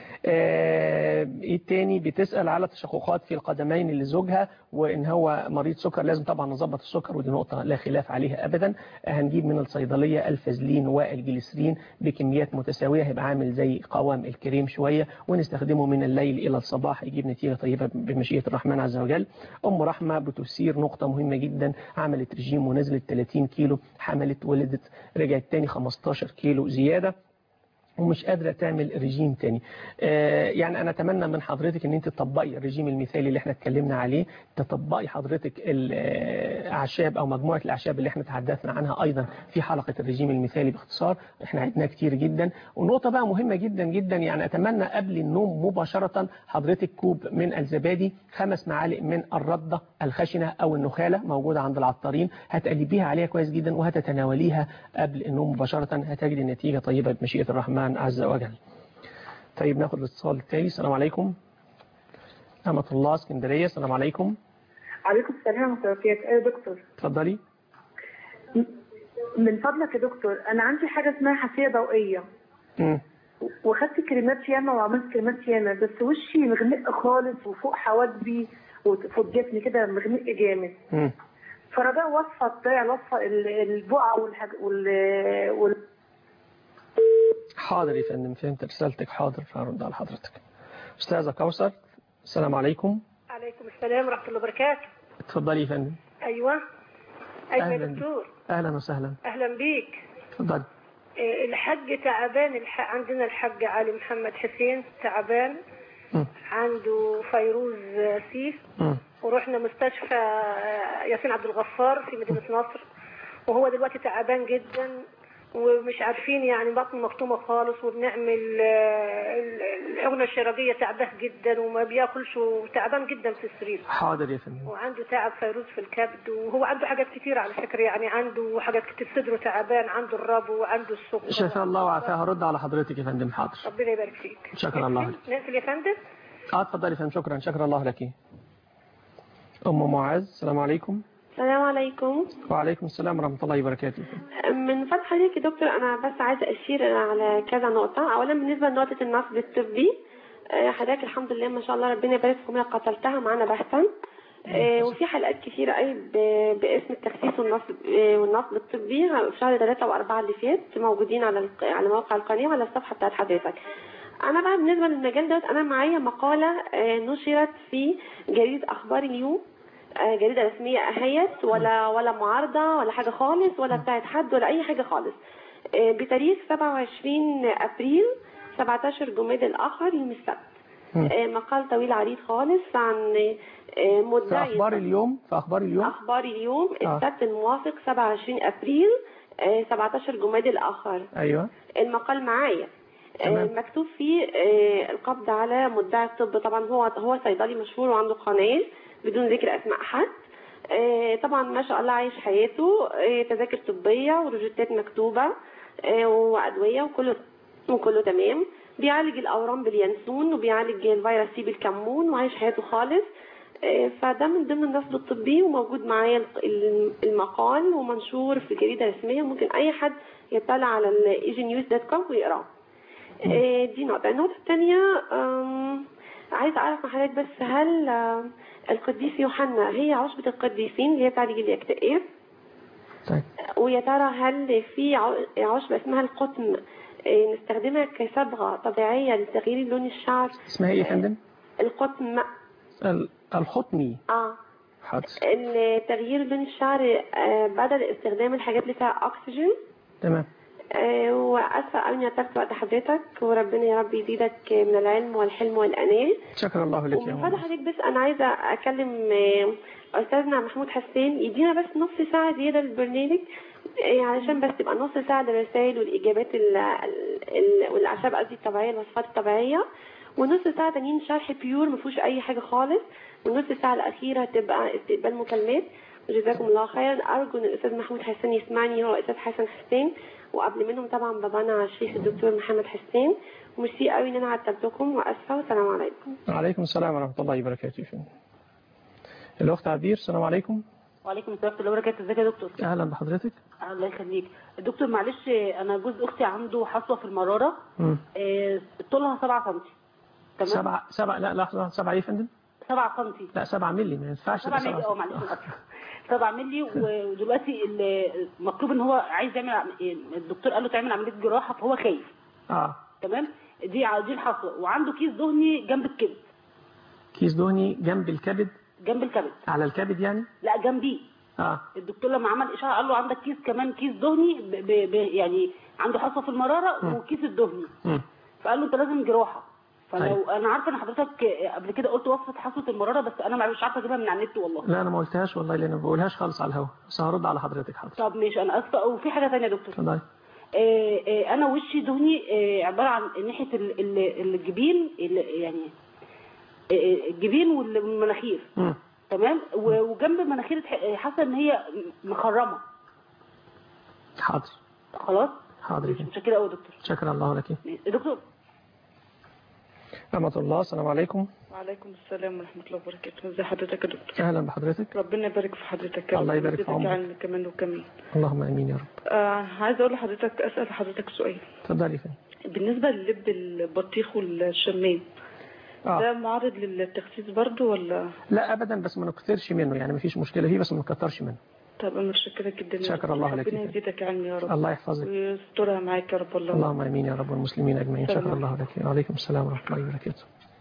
آه، ايه تاني بتسأل على تشققات في القدمين لزوجها وان هو مريض سكر لازم طبعا نظبط السكر ودي نقطة لا خلاف عليها ابدا هنجيب من الصيدلية الفازلين والجليسرين بكميات متساوية هيبقى عامل زي قوام الكريم شوية ونستخدمه من الليل الى الصباح يجيب نتيجة طيبة بمشيئة الرحمن عز وجل ام رحمة بتثير نقطة مهمة جدا عملت رجيم ونزلت 30 كيلو حملت ولدت رجعت تاني 15 كيلو زيادة ومش قادرة تعمل رجيم تاني آه، يعني أنا أتمنى من حضرتك أن أنت تطبقي الرجيم المثالي اللي احنا اتكلمنا عليه تطبقي حضرتك الأعشاب أو مجموعة الأعشاب اللي احنا تحدثنا عنها أيضا في حلقة الرجيم المثالي باختصار احنا عدناه كتير جدا ونقطة بقى مهمة جدا جدا يعني أتمنى قبل النوم مباشرة حضرتك كوب من الزبادي خمس معالق من الردة الخشنة أو النخالة موجودة عند العطارين هتقلبيها عليها كويس جدا وهتتناوليها قبل النوم مباشرة هتجد النتيجة طيبة بمشيئة الرحمن عز وجل طيب ناخد الاتصال التالي السلام عليكم أمة الله اسكندرية السلام عليكم عليكم السلام ورحمة الله وبركاته أيوة دكتور اتفضلي من فضلك يا دكتور أنا عندي حاجة اسمها حساسية ضوئية مم. وخدت كريمات ياما وعملت كريمات ياما بس وشي مغمق خالص وفوق حواجبي وفوق جسمي كده مغمق جامد مم. فرجاء وصفة تضيع الوصفة ال- البقع والحاج وال... وال... حاضر يا فندم فهمت رسالتك حاضر هرد على حضرتك أستاذة كوثر السلام عليكم عليكم السلام ورحمة الله وبركاته اتفضلي يا فندم أيوة أيوة يا أهلاً. دكتور أهلا وسهلا أهلا بيك اتفضلي آه، الحج تعبان الح... عندنا الحج علي محمد حسين تعبان مم. عنده فيروز آه، سيف مم. ورحنا مستشفى آه، ياسين عبد الغفار في مدينة نصر وهو دلوقتي تعبان جدا ومش عارفين يعني بطنه مكتومة خالص وبنعمل آه، ال- الحقنة الشرجية تعباه جدا وما بياكلش وتعبان جدا في السرير حاضر يا فندم وعنده تعب فيروز في الكبد وهو عنده حاجات كتير على فكرة يعني عنده حاجات كتير صدره تعبان عنده الربو وعنده السكر شفاء الله وعافاه هرد على حضرتك يا فندم حاضر ربنا يبارك فيك شكرا الله لك نقفل يا فندم اه اتفضلي يا فندم شكرا شكرا الله لك ام معاذ السلام عليكم السلام عليكم وعليكم السلام ورحمه الله وبركاته من فضل حضرتك يا دكتور انا بس عايزه اشير على كذا نقطه اولا بالنسبه لنقطه النصب الطبي آه، حضرتك الحمد لله ما شاء الله ربنا يبارك فيكم قتلتها معانا بحثا آه، وفي حلقات كثيره قوي ب- باسم التخسيس والنصب آه، والنصب الطبي في شهر ثلاثة وأربعة اللي فات موجودين على الق- على موقع القناه وعلى الصفحه بتاعت حضرتك انا بقى بالنسبه للمجال دوت انا معايا مقاله آه، نشرت في جريده اخبار اليوم آه، جريده رسميه اهيت ولا ولا معارضه ولا حاجه خالص ولا بتاعت حد ولا اي حاجه خالص آه، بتاريخ 27 ابريل 17 جماد الاخر يوم السبت آه، مقال طويل عريض خالص عن آه، في مدعي اخبار اليوم في اخبار اليوم اخبار اليوم آه. السبت الموافق 27 ابريل آه، 17 جماد الاخر ايوه المقال معايا آه، تمام. مكتوب فيه آه، القبض على مدعي الطب طبعا هو هو صيدلي مشهور وعنده قناه بدون ذكر اسماء حد آه، طبعا ما شاء الله عايش حياته آه، تذاكر طبيه وروجيتات مكتوبه آه، وادويه وكله وكله تمام بيعالج الاورام باليانسون وبيعالج الفيروس سي بالكمون وعايش حياته خالص آه، فده من ضمن النصب الطبي وموجود معايا الق- ال- المقال ومنشور في جريدة رسمية ممكن أي حد يطلع على الايجي نيوز دوت كوم ويقراه آه، دي نقطة النقطة الثانية آم، عايزة أعرف من حضرتك بس هل آم، القديس يوحنا هي عشبة القديسين اللي هي بتاعت الاكتئاب طيب ويا ترى هل في ع- عشبة اسمها القطن آه، نستخدمها كصبغة طبيعية لتغيير لون الشعر اسمها ايه يا فندم القطن ال- الحطمي اه حاضر ال- تغيير لون الشعر آه، بدل استخدام الحاجات اللي فيها اكسجين تمام آه، واسفه قوي اني قطعت وقت حضرتك وربنا يا رب يزيدك من العلم والحلم والاناه شكر الله لك يا ومن فضل ماما حضرتك بس انا عايزه اكلم آه، استاذنا محمود حسين يدينا بس نص ساعه زياده للبرنامج آه، علشان بس تبقى نص ساعه للرسائل والاجابات ال- ال- ال- والاعشاب قصدي الطبيعيه الوصفات الطبيعيه ونص ساعه تانيين شرح بيور ما فيهوش اي حاجه خالص والنص ساعه الاخيره تبقى استقبال مكالمات وجزاكم الله خيرا ارجو ان الاستاذ محمود حسين يسمعني هو الاستاذ حسن حسين وقبل منهم طبعا بابانا الشيخ الدكتور محمد حسين وميرسي قوي ان انا عطلتكم واسفه والسلام عليكم وعليكم السلام ورحمة الله وبركاته يا فندم الأخت عبير السلام عليكم وعليكم السلام ورحمه الله وبركاته ازيك يا دكتور أهلا بحضرتك الله يخليك دكتور معلش انا جوز اختي عنده حصوه في المراره مم. آه، طولها 7 سم تمام سبعة سبعة لا لحظة سبعة إيه يا فندم 7 سم لا سبعة ملي ما ينفعش 7 يبقى مللي سبعة اه معلش أنا آسفة. 7 مللي ودلوقتي ال- مطلوب ان هو عايز يعمل عم- الدكتور قال له تعمل عمليه جراحه فهو خايف اه تمام دي ع- دي الحصوه وعنده كيس دهني جنب الكبد كيس دهني جنب الكبد جنب الكبد على الكبد يعني لا جنبيه اه الدكتور لما عمل اشعه قال له عندك كيس كمان كيس دهني ب ب ب يعني عنده حصوه في المراره مم. وكيس الدهني مم. فقال له انت لازم جراحه فلو أيوة. انا عارفه ان حضرتك قبل كده قلت وصفه حصوه المراره بس انا مش عارفه اجيبها من على النت والله لا أنا ما قلتهاش والله لأن ما بقولهاش خالص على الهوا بس هرد على حضرتك حاضر طب ماشي انا اسفه وفي حاجه ثانيه يا دكتور اتفضلي آه، آه، انا وشي دهني آه، عباره عن ناحيه ال- ال- الجبين ال- يعني آه، الجبين والمناخير مم. تمام و- وجنب المناخير تح- حاسه ان هي مخرمه حاضر خلاص حاضر يا فندم. متشكره قوي يا دكتور شكرا الله لك دكتور رحمة الله السلام عليكم وعليكم السلام ورحمة الله وبركاته ازي حضرتك يا دكتور أهلا بحضرتك ربنا يبارك في حضرتك يا الله رب. يبارك في ويزيدك عمرك. علم كمان وكمان اللهم آمين يا رب آه عايزة أقول لحضرتك أسأل حضرتك سؤال اتفضلي يا فندم بالنسبة للب البطيخ والشمام آه. ده معرض للتخسيس برضو ولا لا أبدا بس ما نكثرش منه يعني ما فيش مشكلة فيه بس ما نكترش منه طب أنا متشكرة جدا يا شكر رب. الله لك ربنا يا يزيدك علم يا رب الله يحفظك. ويسترها معاك يا رب الله اللهم امين يا رب والمسلمين اجمعين سلام شكر الله لك وعليكم السلام ورحمه الله وبركاته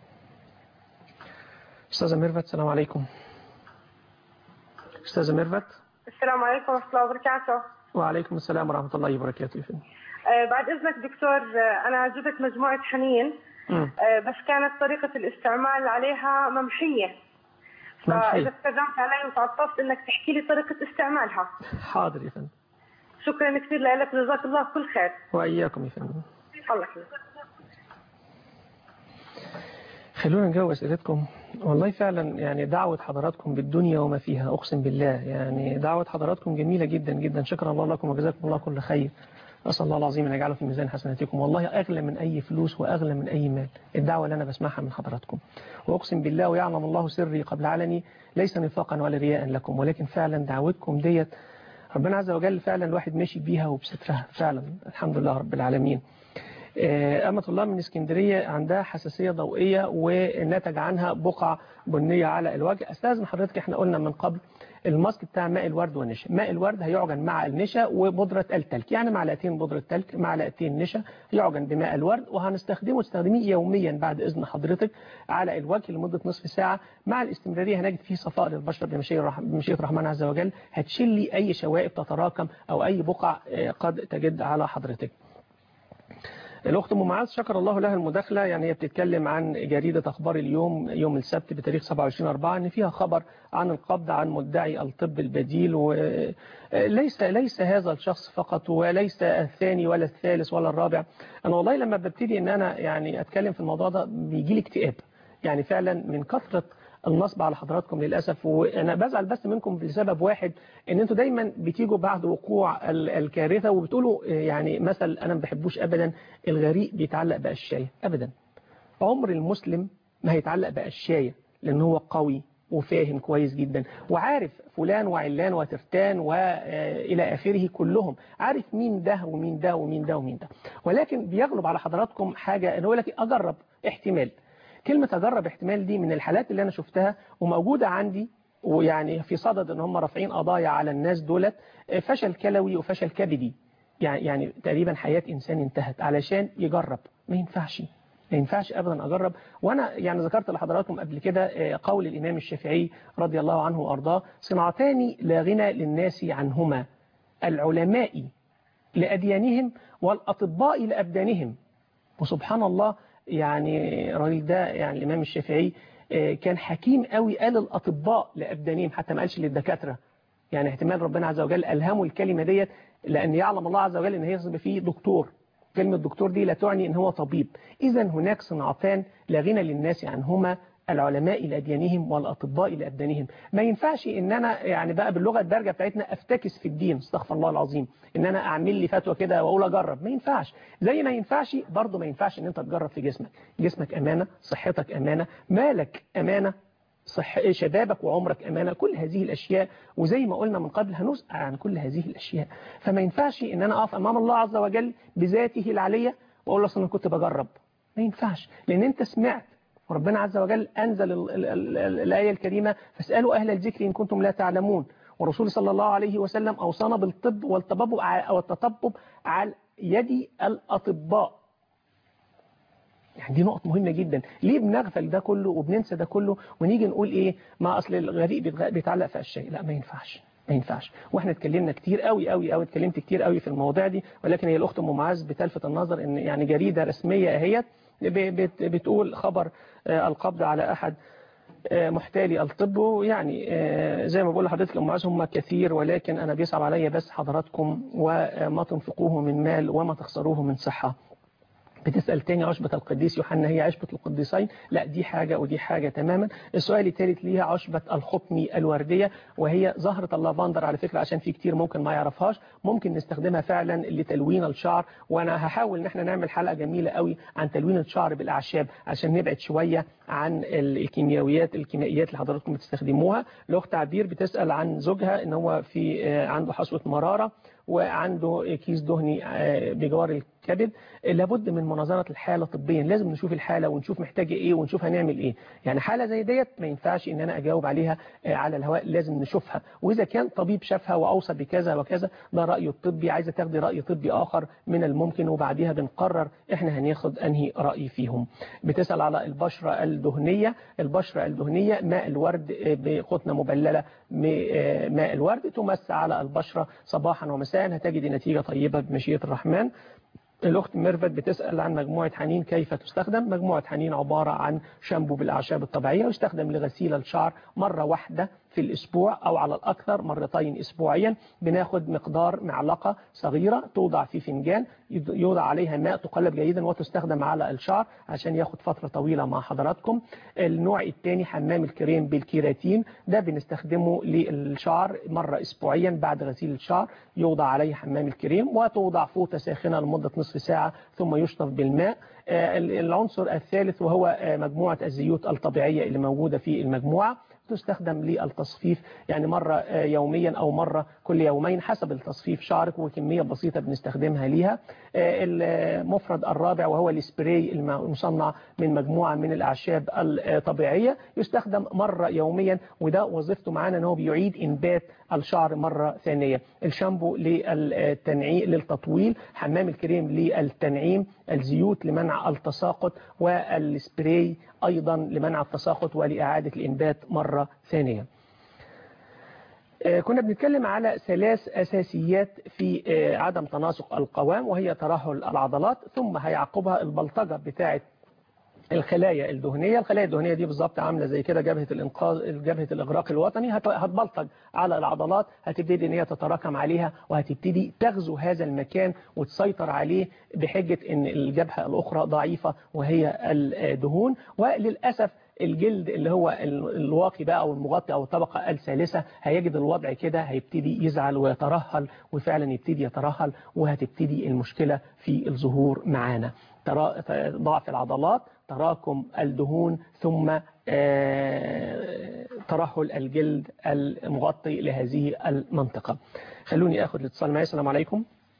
استاذه ميرفت السلام عليكم استاذه ميرفت السلام عليكم ورحمة الله وبركاته وعليكم السلام ورحمه الله وبركاته يا فندم آه بعد إذنك دكتور آه أنا جبت مجموعة حنين مم. آه بس كانت طريقة الاستعمال عليها ممحية فإذا ممحية. استخدمت علي وتعطفت إنك تحكي لي طريقة استعمالها حاضر يا فندم شكرا كثير لك وجزاك الله كل خير واياكم يا فندم الله يخليك خلونا نجاوب اسئلتكم والله فعلا يعني دعوة حضراتكم بالدنيا وما فيها أقسم بالله يعني دعوة حضراتكم جميلة جدا جدا شكرا الله لكم وجزاكم الله كل خير أسأل الله العظيم أن يجعله في ميزان حسناتكم والله أغلى من أي فلوس وأغلى من أي مال الدعوة اللي أنا بسمعها من حضراتكم وأقسم بالله ويعلم الله سري قبل علني ليس نفاقا ولا رياء لكم ولكن فعلا دعوتكم ديت ربنا عز وجل فعلا الواحد ماشي بيها وبسترها فعلا الحمد لله رب العالمين آه، أمة الله من اسكندرية عندها حساسية ضوئية ونتج عنها بقع بنية على الوجه أستاذن حضرتك احنا قلنا من قبل الماسك بتاع ماء الورد والنشا ماء الورد هيعجن مع النشا وبودرة التلك يعني معلقتين بودرة تلك معلقتين نشا يعجن بماء الورد وهنستخدمه تستخدميه يوميا بعد إذن حضرتك على الوجه لمدة نصف ساعة مع الاستمرارية هنجد فيه صفاء للبشرة بمشيئة الرح- بمشيئة الرحمن عز وجل هتشيل لي أي شوائب تتراكم أو أي بقع آه، قد تجد على حضرتك الأخت أم معاذ شكر الله لها المداخلة يعني هي بتتكلم عن جريدة أخبار اليوم يوم السبت بتاريخ 27 4 إن فيها خبر عن القبض عن مدعي الطب البديل وليس ليس هذا الشخص فقط وليس الثاني ولا الثالث ولا الرابع أنا والله لما ببتدي إن أنا يعني أتكلم في الموضوع ده بيجي لي اكتئاب يعني فعلا من كثرة النصب على حضراتكم للأسف وأنا بزعل بس منكم لسبب واحد إن أنتوا دايما بتيجوا بعد وقوع ال- الكارثة وبتقولوا يعني مثل أنا ما بحبوش أبدا الغريق بيتعلق بقشاية أبدا عمر المسلم ما هيتعلق بقشاية لأن هو قوي وفاهم كويس جدا وعارف فلان وعلان وترتان والى اخره كلهم عارف مين ده ومين ده ومين ده ومين ده ولكن بيغلب على حضراتكم حاجه انه يقول لك اجرب احتمال كلمه اجرب احتمال دي من الحالات اللي انا شفتها وموجوده عندي ويعني في صدد ان هم رافعين قضايا على الناس دولت فشل كلوي وفشل كبدي يعني يعني تقريبا حياه انسان انتهت علشان يجرب ما ينفعش ما ينفعش ابدا اجرب وانا يعني ذكرت لحضراتكم قبل كده قول الامام الشافعي رضي الله عنه وارضاه صنعتان لا غنى للناس عنهما العلماء لاديانهم والاطباء لابدانهم وسبحان الله يعني الراجل ده يعني الامام الشافعي كان حكيم قوي قال الاطباء لابدانهم حتى ما قالش للدكاتره يعني احتمال ربنا عز وجل الهمه الكلمه ديت لان يعلم الله عز وجل ان هي فيه دكتور كلمة دكتور دي لا تعني ان هو طبيب اذا هناك صناعتان لا غنى للناس عنهما العلماء لأديانهم والأطباء لأبدانهم ما ينفعش ان انا يعني بقى باللغة الدارجة بتاعتنا افتكس في الدين استغفر الله العظيم ان انا اعمل لي فتوى كده واقول اجرب ما ينفعش زي ما ينفعش برضه ما ينفعش ان انت تجرب في جسمك جسمك امانة صحتك امانة مالك امانة صح شبابك وعمرك أمانة كل هذه الأشياء وزي ما قلنا من قبل هنسأل عن كل هذه الأشياء فما ينفعش إن أنا أقف أمام الله عز وجل بذاته العلية وأقول له أصلا أنا كنت بجرب ما ينفعش لأن أنت سمعت وربنا عز وجل أنزل ال ال ال ال الآية الكريمة فاسألوا أهل الذكر إن كنتم لا تعلمون والرسول صلى الله عليه وسلم أوصانا بالطب والتطبب أو التطبب على يد الأطباء يعني دي نقطة مهمة جدا ليه بنغفل ده كله وبننسى ده كله ونيجي نقول ايه ما اصل الغريق بيتعلق في الشيء لا ما ينفعش ما ينفعش واحنا اتكلمنا كتير قوي قوي قوي اتكلمت كتير قوي في المواضيع دي ولكن هي الاخت ام معاذ بتلفت النظر ان يعني جريده رسميه اهيت بتقول خبر القبض على احد محتالي الطب يعني زي ما بقول لحضرتك ام معاذ هم كثير ولكن انا بيصعب عليا بس حضراتكم وما تنفقوه من مال وما تخسروه من صحه بتسأل تاني عشبة القديس يوحنا هي عشبة القديسين لا دي حاجة ودي حاجة تماما السؤال الثالث ليها عشبة الخطمي الوردية وهي زهرة اللافندر على فكرة عشان في كتير ممكن ما يعرفهاش ممكن نستخدمها فعلا لتلوين الشعر وانا هحاول ان احنا نعمل حلقة جميلة قوي عن تلوين الشعر بالاعشاب عشان نبعد شوية عن الكيميائيات الكيميائيات اللي حضراتكم بتستخدموها الاخت عبير بتسأل عن زوجها ان هو في عنده حصوة مرارة وعنده كيس دهني بجوار الكبد لابد من مناظرة الحالة طبيا لازم نشوف الحالة ونشوف محتاجة ايه ونشوف هنعمل ايه يعني حالة زي ديت ما ينفعش ان انا اجاوب عليها على الهواء لازم نشوفها واذا كان طبيب شافها واوصى بكذا وكذا ده رأيه الطبي عايزة تاخدي رأي طبي اخر من الممكن وبعديها بنقرر احنا هناخد انهي رأي فيهم بتسأل على البشرة الدهنية البشرة الدهنية ماء الورد بقطنة مبللة ماء الورد تمس على البشرة صباحا ومساء هتجد نتيجة طيبة بمشيئة الرحمن الأخت ميرفت بتسأل عن مجموعة حنين كيف تستخدم مجموعة حنين عبارة عن شامبو بالأعشاب الطبيعية ويستخدم لغسيل الشعر مرة واحدة في الأسبوع أو على الأكثر مرتين أسبوعيا بناخد مقدار معلقة صغيرة توضع في فنجان يوضع عليها ماء تقلب جيدا وتستخدم على الشعر عشان ياخد فترة طويلة مع حضراتكم النوع الثاني حمام الكريم بالكيراتين ده بنستخدمه للشعر مرة أسبوعيا بعد غسيل الشعر يوضع عليه حمام الكريم وتوضع فوطة ساخنة لمدة نصف ساعة ثم يشطف بالماء العنصر الثالث وهو مجموعة الزيوت الطبيعية اللي موجودة في المجموعة تستخدم للتصفيف يعني مرة يوميا أو مرة كل يومين حسب التصفيف شعرك وكمية بسيطة بنستخدمها ليها المفرد الرابع وهو السبراي المصنع من مجموعة من الأعشاب الطبيعية يستخدم مرة يوميا وده وظيفته معانا أنه بيعيد إنبات الشعر مرة ثانية الشامبو للتنعيم للتطويل حمام الكريم للتنعيم الزيوت لمنع التساقط والسبراي أيضا لمنع التساقط ولإعادة الإنبات مرة ثانية كنا بنتكلم على ثلاث أساسيات في عدم تناسق القوام وهي ترهل العضلات ثم هيعقبها البلطجة بتاعة الخلايا الدهنية الخلايا الدهنية دي بالظبط عاملة زي كده جبهة الإنقاذ جبهة الإغراق الوطني هتبلطج على العضلات هتبتدي إن هي تتراكم عليها وهتبتدي تغزو هذا المكان وتسيطر عليه بحجة إن الجبهة الأخرى ضعيفة وهي الدهون وللأسف الجلد اللي هو الواقي بقى او المغطي او الطبقة الثالثة هيجد الوضع كده هيبتدي يزعل ويترهل وفعلا يبتدي يترهل وهتبتدي المشكلة في الظهور معانا ضعف العضلات تراكم الدهون ثم ترهل الجلد المغطي لهذه المنطقة خلوني أخذ الاتصال معي السلام عليكم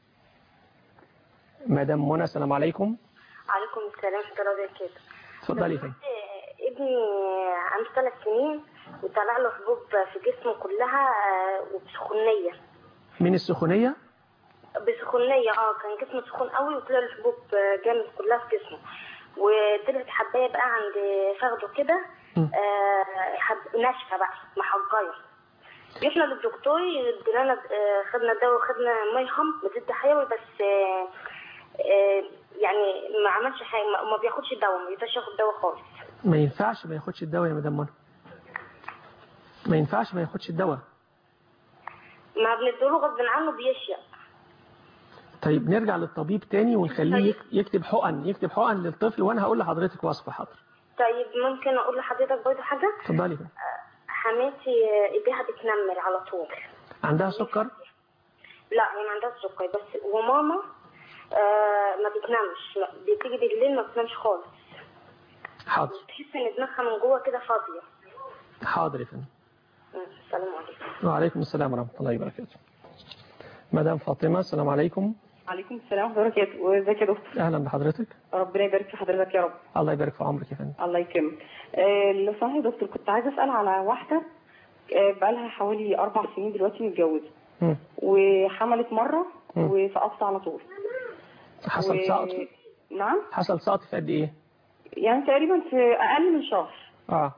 مدام منى السلام عليكم عليكم السلام ورحمة الله وبركاته اتفضلي فندم ابني عنده ثلاث سنين وطلع له حبوب في جسمه كلها آه، وبسخونية من السخونية بسخونية اه كان جسمه سخون قوي وطلع له حبوب آه، جامد كلها في جسمه وطلعت حباية بقى عند فخده كده آه، حب ناشفة بقى محجية رحنا للدكتور ادينا آه، خدنا دواء وخدنا ميهم مضاد حيوي بس آه، آه، يعني ما عملش حاجة ما- ما بياخدش دواء ما بيقدرش ياخد دواء خالص ما ينفعش ما ياخدش الدواء يا مدام منى ما ينفعش ما ياخدش الدواء ما بنديله غصب عنه بيشيا طيب نرجع للطبيب تاني ونخليه يك- يكتب حقن يكتب حقن للطفل وانا هقول لحضرتك وصفه حاضر طيب ممكن اقول لحضرتك برضه حاجه اتفضلي فندم. حماتي آه، ايديها بتنمل على طول عندها سكر لا هي ما عندهاش سكر بس وماما آه ما بتنامش لا بتيجي بالليل ما بتنامش خالص حاضر تحس ان دماغها من جوه كده فاضيه حاضر يا فندم مم، السلام عليكم وعليكم السلام ورحمة الله وبركاته مدام فاطمة السلام عليكم عليكم السلام ورحمة الله وبركاته وازيك يا دكتور أهلا بحضرتك ربنا يبارك في حضرتك يا رب الله يبارك في عمرك يا فندم الله يكرمك آه لو سمحت يا دكتور كنت عايزة أسأل على واحدة آه بقالها حوالي أربع سنين دلوقتي متجوزة مم. وحملت مرة مم. وسقطت على طول حصل و- سقط نعم حصل سقط في قد إيه؟ يعني تقريبا في أقل من شهر اه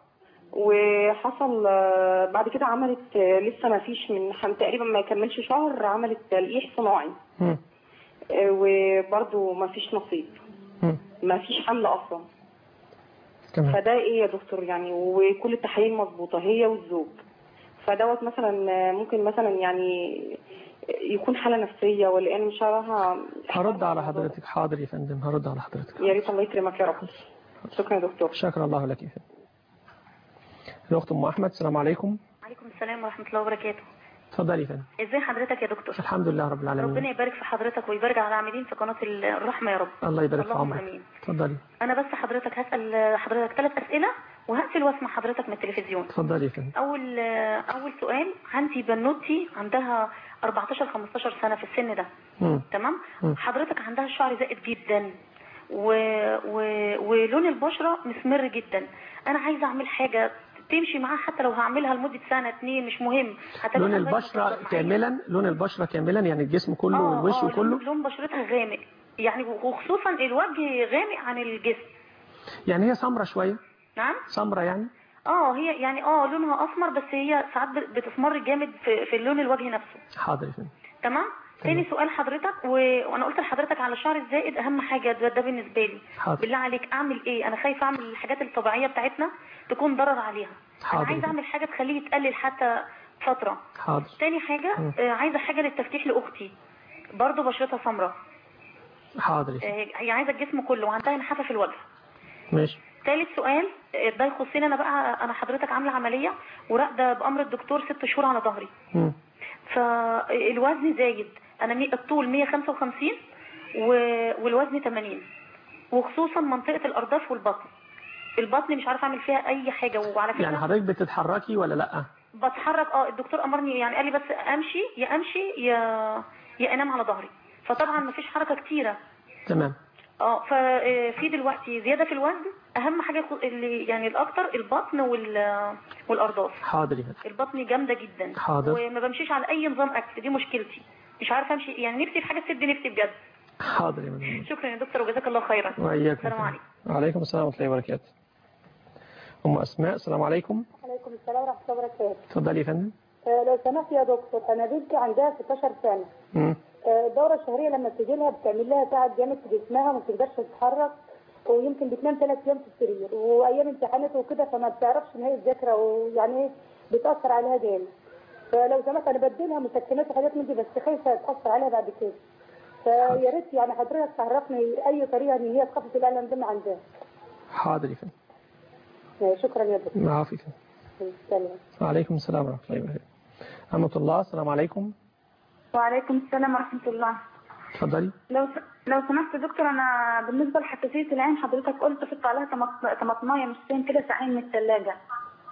وحصل آه، بعد كده عملت آه، لسه ما فيش من حم- تقريبا ما يكملش شهر عملت تلقيح صناعي مم. آه، وبرضه ما فيش نصيب مم. ما فيش حمل اصلا تمام فده ايه يا دكتور يعني وكل التحاليل مظبوطه هي والزوج فدوت مثلا آه، ممكن مثلا يعني يكون حاله نفسيه ولا انا مش عارفه هرد على حضرتك حاضر يا فندم هرد على حضرتك يا ريت الله يكرمك يا رب شكرا يا دكتور شكرا الله لك يا فندم الأخت أم أحمد السلام عليكم عليكم السلام ورحمة الله وبركاته اتفضلي يا فندم ازاي حضرتك يا دكتور الحمد لله رب العالمين ربنا يبارك في حضرتك ويبارك على العاملين في قناة الرحمة يا رب الله يبارك في اللهم عمرك امين اتفضلي انا بس حضرتك هسأل حضرتك ثلاث اسئلة وهقفل واسمع حضرتك من التلفزيون اتفضلي يا فندم اول اول سؤال عندي بنوتي عندها 14 15 سنة في السن ده مم. تمام مم. حضرتك عندها الشعر زائد جدا و... و... ولون البشرة مسمر جدا انا عايزة اعمل حاجة تمشي معاها حتى لو هعملها لمدة سنة اتنين مش مهم حتى لون لو هتبقى البشرة معايا. كاملا لون البشرة كاملا يعني الجسم كله آه، والوش آه، كله لون, لون بشرتها غامق يعني وخصوصا الوجه غامق عن الجسم يعني هي سمرة شوية نعم سمرة يعني اه هي يعني اه لونها اسمر بس هي ساعات بت- بتسمر جامد في, في اللون الوجه نفسه حاضر يا فندم تمام تاني سؤال حضرتك و... وانا قلت لحضرتك على الشعر الزائد اهم حاجه ده, ده بالنسبه لي حاضر. بالله عليك اعمل ايه انا خايفه اعمل الحاجات الطبيعيه بتاعتنا تكون ضرر عليها انا حاضر. عايزه اعمل حاجه تخليه يتقلل حتى فتره حاضر تاني حاجه مم. آه عايزه حاجه للتفتيح لاختي برضه بشرتها سمراء حاضر يا فندم. آه، هي عايزه الجسم كله وعندها نحافه في الوجه ماشي ثالث سؤال آه، ده يخصني انا بقى انا حضرتك عامله عمليه وراقده بامر الدكتور ست شهور على ظهري مم. فالوزن زايد انا مي- الطول 155 و- والوزن 80 وخصوصا منطقه الارداف والبطن البطن مش عارفه اعمل فيها اي حاجه وعلى فكره يعني حضرتك بتتحركي ولا لا بتحرك اه الدكتور امرني يعني قال لي بس امشي يا امشي يا يا انام على ظهري فطبعا مفيش حركه كتيره تمام اه ففي دلوقتي زياده في الوزن اهم حاجه يخ- اللي يعني الاكتر البطن وال والارداف حاضر يا فندم البطن جامده جدا حاضر. وما بمشيش على اي نظام اكل دي مشكلتي مش عارفه امشي يعني نفسي في حاجه تسد نفسي بجد حاضر يا مدام شكرا يا دكتور وجزاك الله خيرا وإياكم السلام عليكم وعليكم السلام ورحمة الله وبركاته أم أسماء السلام عليكم عليكم السلام ورحمة الله وبركاته اتفضلي يا فندم آه، لو سمحت يا دكتور أنا بنتي عندها 16 سنة مم. آه، الدورة الشهرية لما بتيجي لها بتعمل لها تعب جامد في جسمها وما بتقدرش تتحرك ويمكن بتنام ثلاث أيام في السرير وأيام امتحانات وكده فما بتعرفش إن هي تذاكر ويعني إيه بتأثر عليها جامد فلو سمحت أنا بديلها مسكنات وحاجات من دي بس خايفة تأثر عليها بعد كده فيا ريت يعني حضرتك تعرفني أي طريقة إن هي تخفف الألم ده من عندها حاضر يا فندم آه، شكرا يا دكتور العافية سلام وعليكم السلام ورحمة الله وبركاته أمة الله السلام عليكم وعليكم السلام ورحمة الله اتفضلي لو س... لو سمحت يا دكتور أنا بالنسبة لحساسية العين حضرتك قلت حط عليها طماط- طماطماية نصين كده ساعين من الثلاجة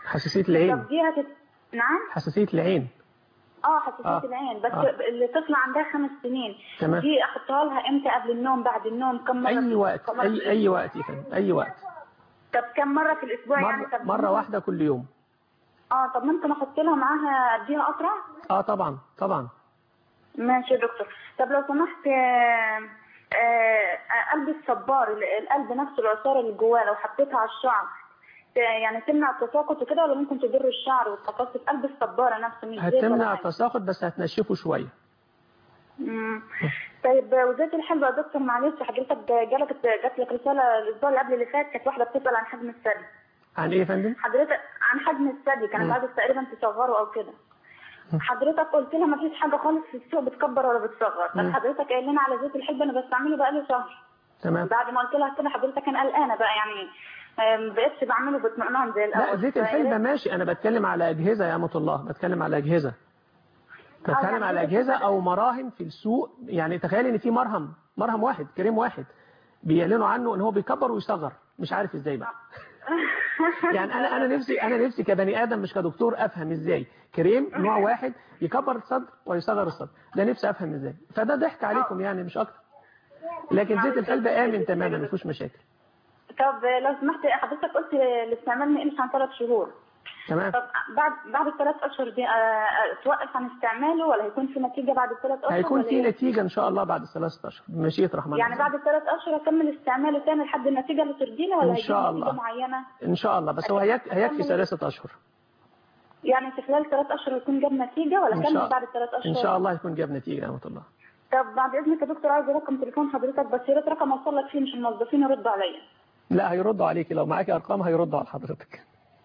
حساسية العين طب دي هتت... نعم حساسية العين اه حساسيه آه. العين بس آه. الطفله عندها خمس سنين تمام. دي احطها لها امتى قبل النوم بعد النوم كم مره أي في- وقت كم مرة في أي أي وقت يا فندم أي وقت طب كم مره في الاسبوع يعني مرة, طب مرة واحدة كل يوم اه طب ممكن احط لها معاها اديها قطره اه طبعا طبعا ماشي يا دكتور طب لو سمحت آه، آه، قلب الصبار ال- القلب نفسه العصاره اللي جواه لو حطيتها على الشعر ت- يعني تمنع التساقط وكده ولا ممكن تضر الشعر والتقص في قلب الصباره نفسه مش زيت ولا هتمنع حاجة؟ التساقط بس هتنشفه شوية مم. طيب وزيت الحلوة يا دكتور معلش حضرتك جالك جات لك رسالة الأسبوع اللي قبل اللي فات كانت واحدة بتسأل عن حجم الثدي عن إيه يا فندم؟ حضرتك عن حجم الثدي كانت مم. عايزة تقريبا تصغره أو كده حضرتك قلت لها ما فيش حاجة خالص في السوق بتكبر ولا بتصغر مم. طب حضرتك قايل لنا على زيت الحلبة أنا بستعمله بقالي شهر تمام بعد ما قلت لها كده حضرتك أنا قلقانة بقى يعني آه، ما بقتش بعمله باطمئنان زي الأول لا زيت فيا الحلبة ريت- ماشي أنا بتكلم على أجهزة يا أمة الله بتكلم على أجهزة بتكلم يعني على زيت أجهزة الحلبة- أو مراهم في السوق يعني تخيل إن في مرهم مرهم واحد كريم واحد بيعلنوا عنه إن هو بيكبر ويصغر مش عارف إزاي بقى يعني أنا أنا نفسي أنا نفسي كبني آدم مش كدكتور أفهم إزاي كريم نوع واحد يكبر الصدر ويصغر الصدر ده نفسي أفهم إزاي فده ضحك عليكم يعني مش أكتر لكن زيت الحلبة آمن تماما ما فيهوش مشاكل طب لو سمحت حضرتك قلت الاستعمال ما يقلش عن ثلاث شهور تمام طب بعد بعد الثلاث اشهر دي آه، آه، توقف عن استعماله ولا هيكون في نتيجه بعد الثلاث اشهر هيكون ولا في إيه؟ نتيجة إن شاء الله بعد ثلاثة أشهر بمشيئة رحمن يعني بعد الثلاث اشهر اكمل استعماله تاني لحد النتيجه اللي ترضينا ولا إن هيجي شاء نتيجه الله. معينه إن شاء الله بس هو هيك- هيكفي ثلاثة أشهر يعني في خلال ثلاث اشهر يكون جاب نتيجه ولا إن كمل شاء بعد الثلاث اشهر إن شاء الله يكون جاب نتيجة يا رحمة الله طب بعد اذنك يا دكتور عايز رقم تليفون حضرتك بس يا ريت رقم اوصل لك فيه مش الموظفين يردوا عليا لا هيردوا عليكي لو معاكي أرقام هيردوا على حضرتك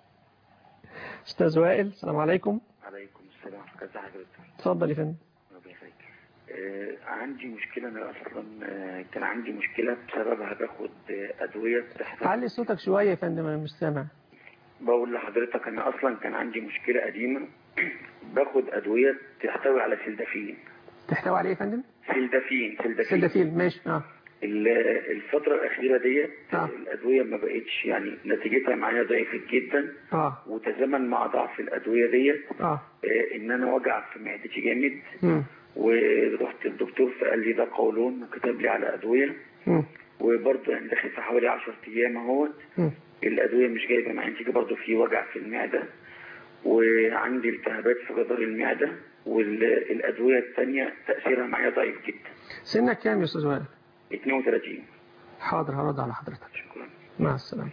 أستاذ وائل السلام عليكم عليكم السلام ازي حضرتك اتفضل يا فندم ربنا يخليك. آه عندي مشكلة أنا أصلا آه كان عندي مشكلة بسببها باخد آه أدوية بتحتوي علي صوتك شوية يا فندم أنا مش سامع بقول لحضرتك أنا أصلا كان عندي مشكلة قديمة باخد أدوية تحتوي على سلدافين تحتوي عليه يا فندم سلدافين سلدافين سلدافيل ماشي اه ال- الفترة الأخيرة ديت آه. الأدوية ما بقتش يعني نتيجتها معايا ضعيفة جدا اه وتزامن مع ضعف الأدوية ديت اه آه إن أنا وجع في معدتي جامد مم. ورحت الدكتور فقال لي ده قولون وكتب لي على أدوية مم. وبرضه يعني داخل في حوالي 10 أيام أهوت مم. الأدوية مش جايبة معايا نتيجة برضه في وجع في المعدة وعندي التهابات في جدار المعدة والأدوية الثانية تأثيرها معايا ضعيف جدا سنك كام يا أستاذ وائل 32 حاضر هرد على حضرتك شكرا مع السلامة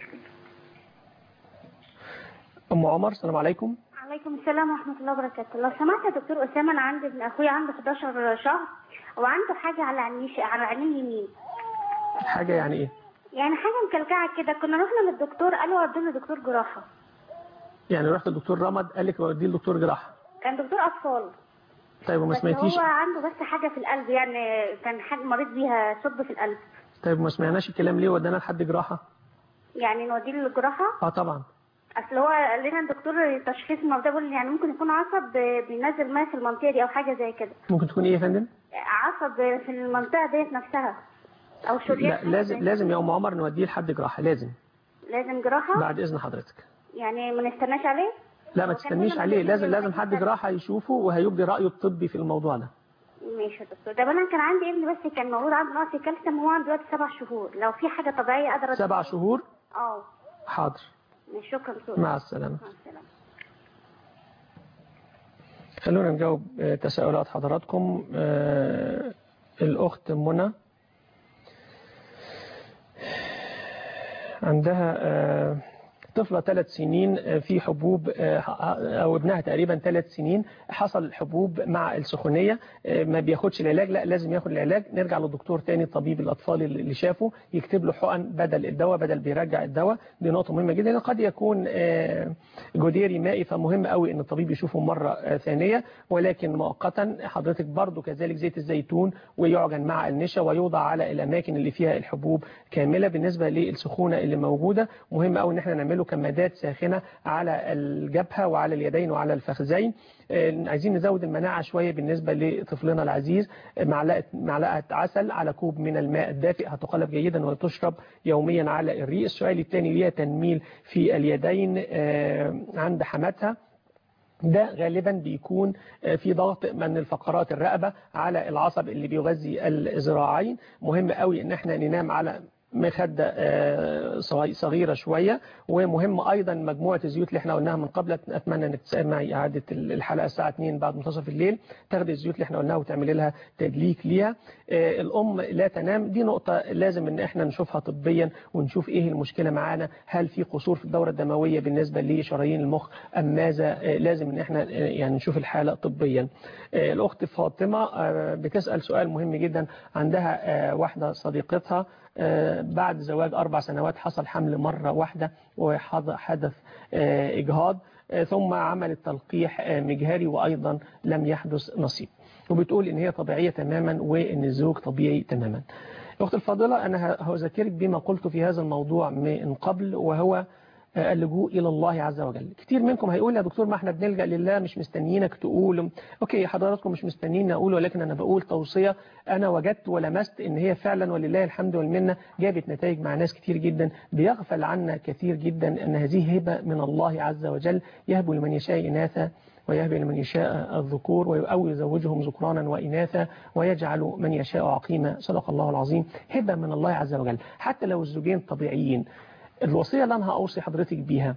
أم عمر السلام عليكم عليكم السلام ورحمة الله وبركاته لو سمحت يا دكتور أسامة أنا عندي ابن أخويا عنده 11 شهر وعنده حاجة على عينيه على عينيه اليمين حاجة يعني إيه يعني حاجة مكلكعة كده كنا رحنا للدكتور قالوا ودونا لدكتور جراحة يعني رحت الدكتور رمض قال لك وديه لدكتور جراحة كان دكتور أطفال طيب وما بس سمعتيش هو عنده بس حاجة في القلب يعني كان حاجة مريض بيها ثقب في القلب طيب وما سمعناش الكلام ليه ودانا لحد جراحة يعني نوديه للجراحة اه طبعا اصل هو قال لنا الدكتور تشخيص الموضوع بيقول يعني ممكن يكون عصب بينزل ماء في المنطقة دي او حاجة زي كده ممكن تكون ايه يا فندم عصب في المنطقة ديت نفسها او شريان لا حاجة لازم زي لازم يا ام عمر نوديه لحد جراحة لازم لازم جراحة بعد اذن حضرتك يعني ما نستناش عليه لا ما هو كان تستنيش كل ما عليه بيجي لازم يقول لازم لك حد مثلاً- جراحة يشوفه وهيبدي رأيه الطبي في الموضوع ده ماشي يا دكتور ده انا كان عندي ابني بس كان مولود عنده نقص كالسيوم وهو عنده دلوقتي سبع شهور لو في حاجة طبيعية اقدر سبع شهور اه حاضر ماشي، شكرا دكتور مع السلامة مع السلامة خلونا نجاوب آه، تساؤلات حضراتكم آه، الأخت منى عندها آه، طفلة ثلاث سنين آه، في حبوب آه، أو ابنها تقريبا ثلاث سنين حصل حبوب مع السخونية آه، ما بياخدش العلاج لا لازم ياخد العلاج نرجع للدكتور تاني طبيب الأطفال اللي شافه يكتب له حقن بدل الدواء بدل بيرجع الدواء دي نقطة مهمة جدا لأن قد يكون آه، جديري مائي فمهم قوي ان الطبيب يشوفه مرة آه، ثانية ولكن مؤقتا حضرتك برضو كذلك زيت الزيتون ويعجن مع النشا ويوضع على الأماكن اللي فيها الحبوب كاملة بالنسبة للسخونة اللي موجودة مهم قوي ان احنا نعمله كمادات ساخنة على الجبهة وعلى اليدين وعلى الفخذين آه، عايزين نزود المناعة شوية بالنسبة لطفلنا العزيز آه، معلقة معلقة عسل على كوب من الماء الدافئ هتقلب جيدا وتشرب يوميا على الريق السؤال الثاني ليها تنميل في اليدين آه، عند حماتها ده غالبا بيكون آه، في ضغط من الفقرات الرقبة على العصب اللي بيغذي الذراعين مهم قوي ان احنا ننام على مخدة آه، صغي- صغيرة شوية ومهم أيضا مجموعة الزيوت اللي احنا قلناها من قبل أتمنى أنك تسمعي إعادة الحلقة الساعة 2 بعد منتصف الليل تاخدي الزيوت اللي احنا قلناها وتعملي لها تدليك ليها آه، الأم لا تنام دي نقطة لازم أن احنا نشوفها طبيا ونشوف إيه المشكلة معانا هل في قصور في الدورة الدموية بالنسبة لشرايين المخ أم ماذا آه، لازم أن احنا آه، يعني نشوف الحالة طبيا آه، الأخت فاطمة آه، بتسأل سؤال مهم جدا عندها آه، واحدة صديقتها آه، بعد زواج أربع سنوات حصل حمل مرة واحدة وحدث آه، إجهاض آه، ثم عملت تلقيح آه، مجهري وأيضا لم يحدث نصيب وبتقول إن هي طبيعية تماما وإن الزوج طبيعي تماما أخت الفاضلة أنا ه- هذكرك بما قلت في هذا الموضوع من قبل وهو آه، اللجوء إلى الله عز وجل كتير منكم هيقول يا دكتور ما احنا بنلجأ لله مش مستنيينك تقول أوكي حضراتكم مش مستنيين أقول ولكن أنا بقول توصية أنا وجدت ولمست إن هي فعلا ولله الحمد والمنة جابت نتائج مع ناس كتير جدا بيغفل عنا كثير جدا أن هذه هبة من الله عز وجل يهب لمن يشاء إناثا ويهب لمن يشاء الذكور أو يزوجهم ذكرانا وإناثا ويجعل من يشاء عقيما صدق الله العظيم هبة من الله عز وجل حتى لو الزوجين طبيعيين الوصية اللي أنا هأوصي حضرتك بيها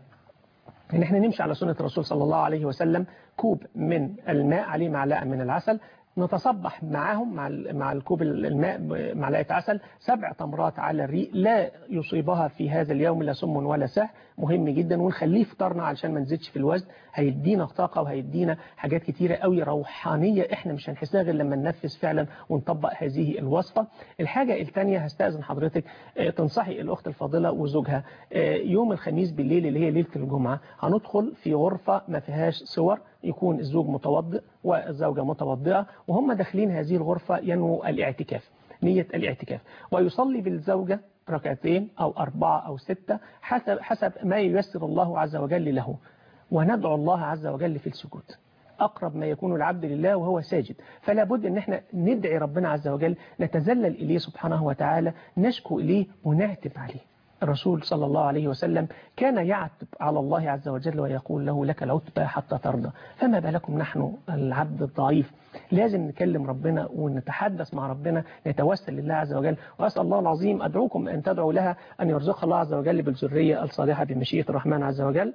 ان احنا نمشي على سنة الرسول صلى الله عليه وسلم كوب من الماء عليه معلقة من العسل نتصبح معاهم مع ال- مع الكوب الماء معلقة عسل سبع تمرات على الريق لا يصيبها في هذا اليوم لا سم ولا سح مهم جدا ونخليه فطرنا علشان ما نزيدش في الوزن هيدينا طاقة وهيدينا حاجات كتيرة قوي روحانية احنا مش هنحسها غير لما ننفذ فعلا ونطبق هذه الوصفة الحاجة الثانية هستأذن حضرتك آه، تنصحي الأخت الفاضلة وزوجها آه، يوم الخميس بالليل اللي هي ليلة الجمعة هندخل في غرفة ما فيهاش صور يكون الزوج متوضئ والزوجة متوضئة وهم داخلين هذه الغرفة ينووا الاعتكاف نية الاعتكاف ويصلي بالزوجة ركعتين أو أربعة أو ستة حسب, حسب ما ييسر الله عز وجل له وندعو الله عز وجل في السجود أقرب ما يكون العبد لله وهو ساجد فلا بد أن احنا ندعي ربنا عز وجل نتذلل إليه سبحانه وتعالى نشكو إليه ونعتب عليه الرسول صلى الله عليه وسلم كان يعتب على الله عز وجل ويقول له لك العتبى حتى ترضى فما بالكم نحن العبد الضعيف لازم نكلم ربنا ونتحدث مع ربنا نتوسل لله عز وجل وأسأل الله العظيم أدعوكم أن تدعوا لها أن يرزقها الله عز وجل بالذرية الصالحة بمشيئة الرحمن عز وجل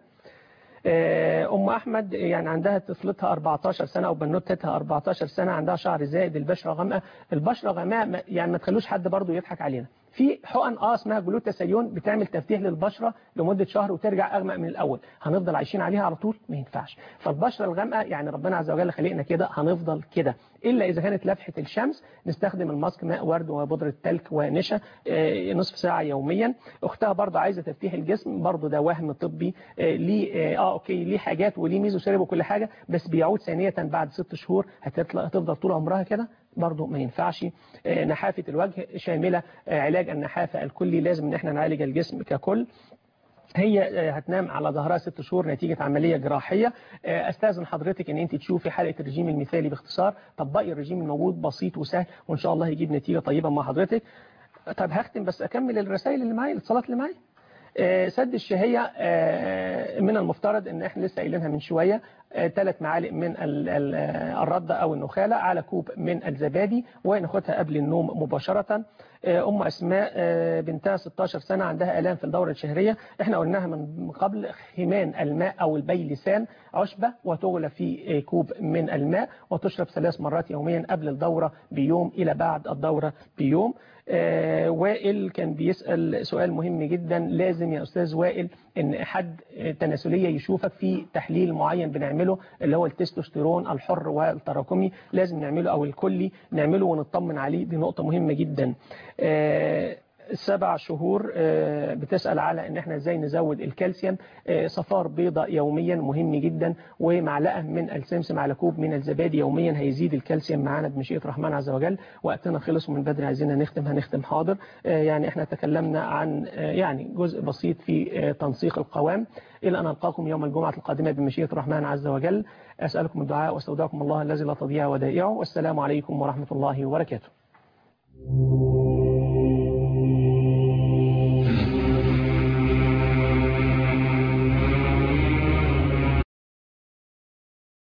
آه، أم أحمد يعني عندها طفلتها 14 سنة أو بنوتتها 14 سنة عندها شعر زائد البشرة غامقة البشرة غامقة ما- يعني ما تخلوش حد برضو يضحك علينا في حقن اه اسمها جلوتاثيون بتعمل تفتيح للبشرة لمدة شهر وترجع أغمق من الأول هنفضل عايشين عليها على طول ما ينفعش فالبشرة الغامقة يعني ربنا عز وجل خلقنا كده هنفضل كده إلا إذا كانت لفحة الشمس نستخدم الماسك ماء ورد وبودرة تلك ونشا آه، نصف ساعة يوميا أختها برضو عايزة تفتيح الجسم برضو ده وهم طبي آه، ليه اه اوكي ليه حاجات وليه ميزو سيرب وكل حاجة بس بيعود ثانية بعد ست شهور هتطلع هتفضل طول عمرها كده برضو ما ينفعش آه، نحافة الوجه شاملة آه، علاج النحافة الكلي لازم ان احنا نعالج الجسم ككل هي آه، هتنام على ظهرها ست شهور نتيجة عملية جراحية آه، استاذن حضرتك ان انت تشوفي حلقة الرجيم المثالي باختصار طبقي الرجيم الموجود بسيط وسهل وان شاء الله هيجيب نتيجة طيبة مع حضرتك طب هختم بس اكمل الرسائل اللي معايا الاتصالات اللي معايا آه، سد الشهية آه، من المفترض ان احنا لسه قايلينها من شوية ثلاث معالق من ال- ال- آه، الردة او النخالة على كوب من الزبادي وناخدها قبل النوم مباشرة آه، ام اسماء آه، بنتها 16 سنة عندها الام في الدورة الشهرية احنا قلناها من قبل خمان الماء او البيلسان عشبة وتغلى في آه، كوب من الماء وتشرب ثلاث مرات يوميا قبل الدورة بيوم الى بعد الدورة بيوم آه، وائل كان بيسأل سؤال مهم جدا لازم يا أستاذ وائل إن حد آه، تناسلية يشوفك في تحليل معين بنعمله اللي هو التستوستيرون الحر والتراكمي لازم نعمله أو الكلي نعمله ونطمن عليه دي نقطة مهمة جدا آه، سبع شهور آه، بتسأل على ان احنا ازاي نزود الكالسيوم آه، صفار بيضة يوميا مهم جدا ومعلقة من السمسم على كوب من الزبادي يوميا هيزيد الكالسيوم معانا بمشيئة الرحمن عز وجل وقتنا خلص من بدري عايزين نختم هنختم حاضر آه، يعني احنا تكلمنا عن آه، يعني جزء بسيط في آه، تنسيق القوام إلى أن ألقاكم يوم الجمعة القادمة بمشيئة الرحمن عز وجل أسألكم الدعاء واستودعكم الله الذي لا تضيع ودائعه والسلام عليكم ورحمة الله وبركاته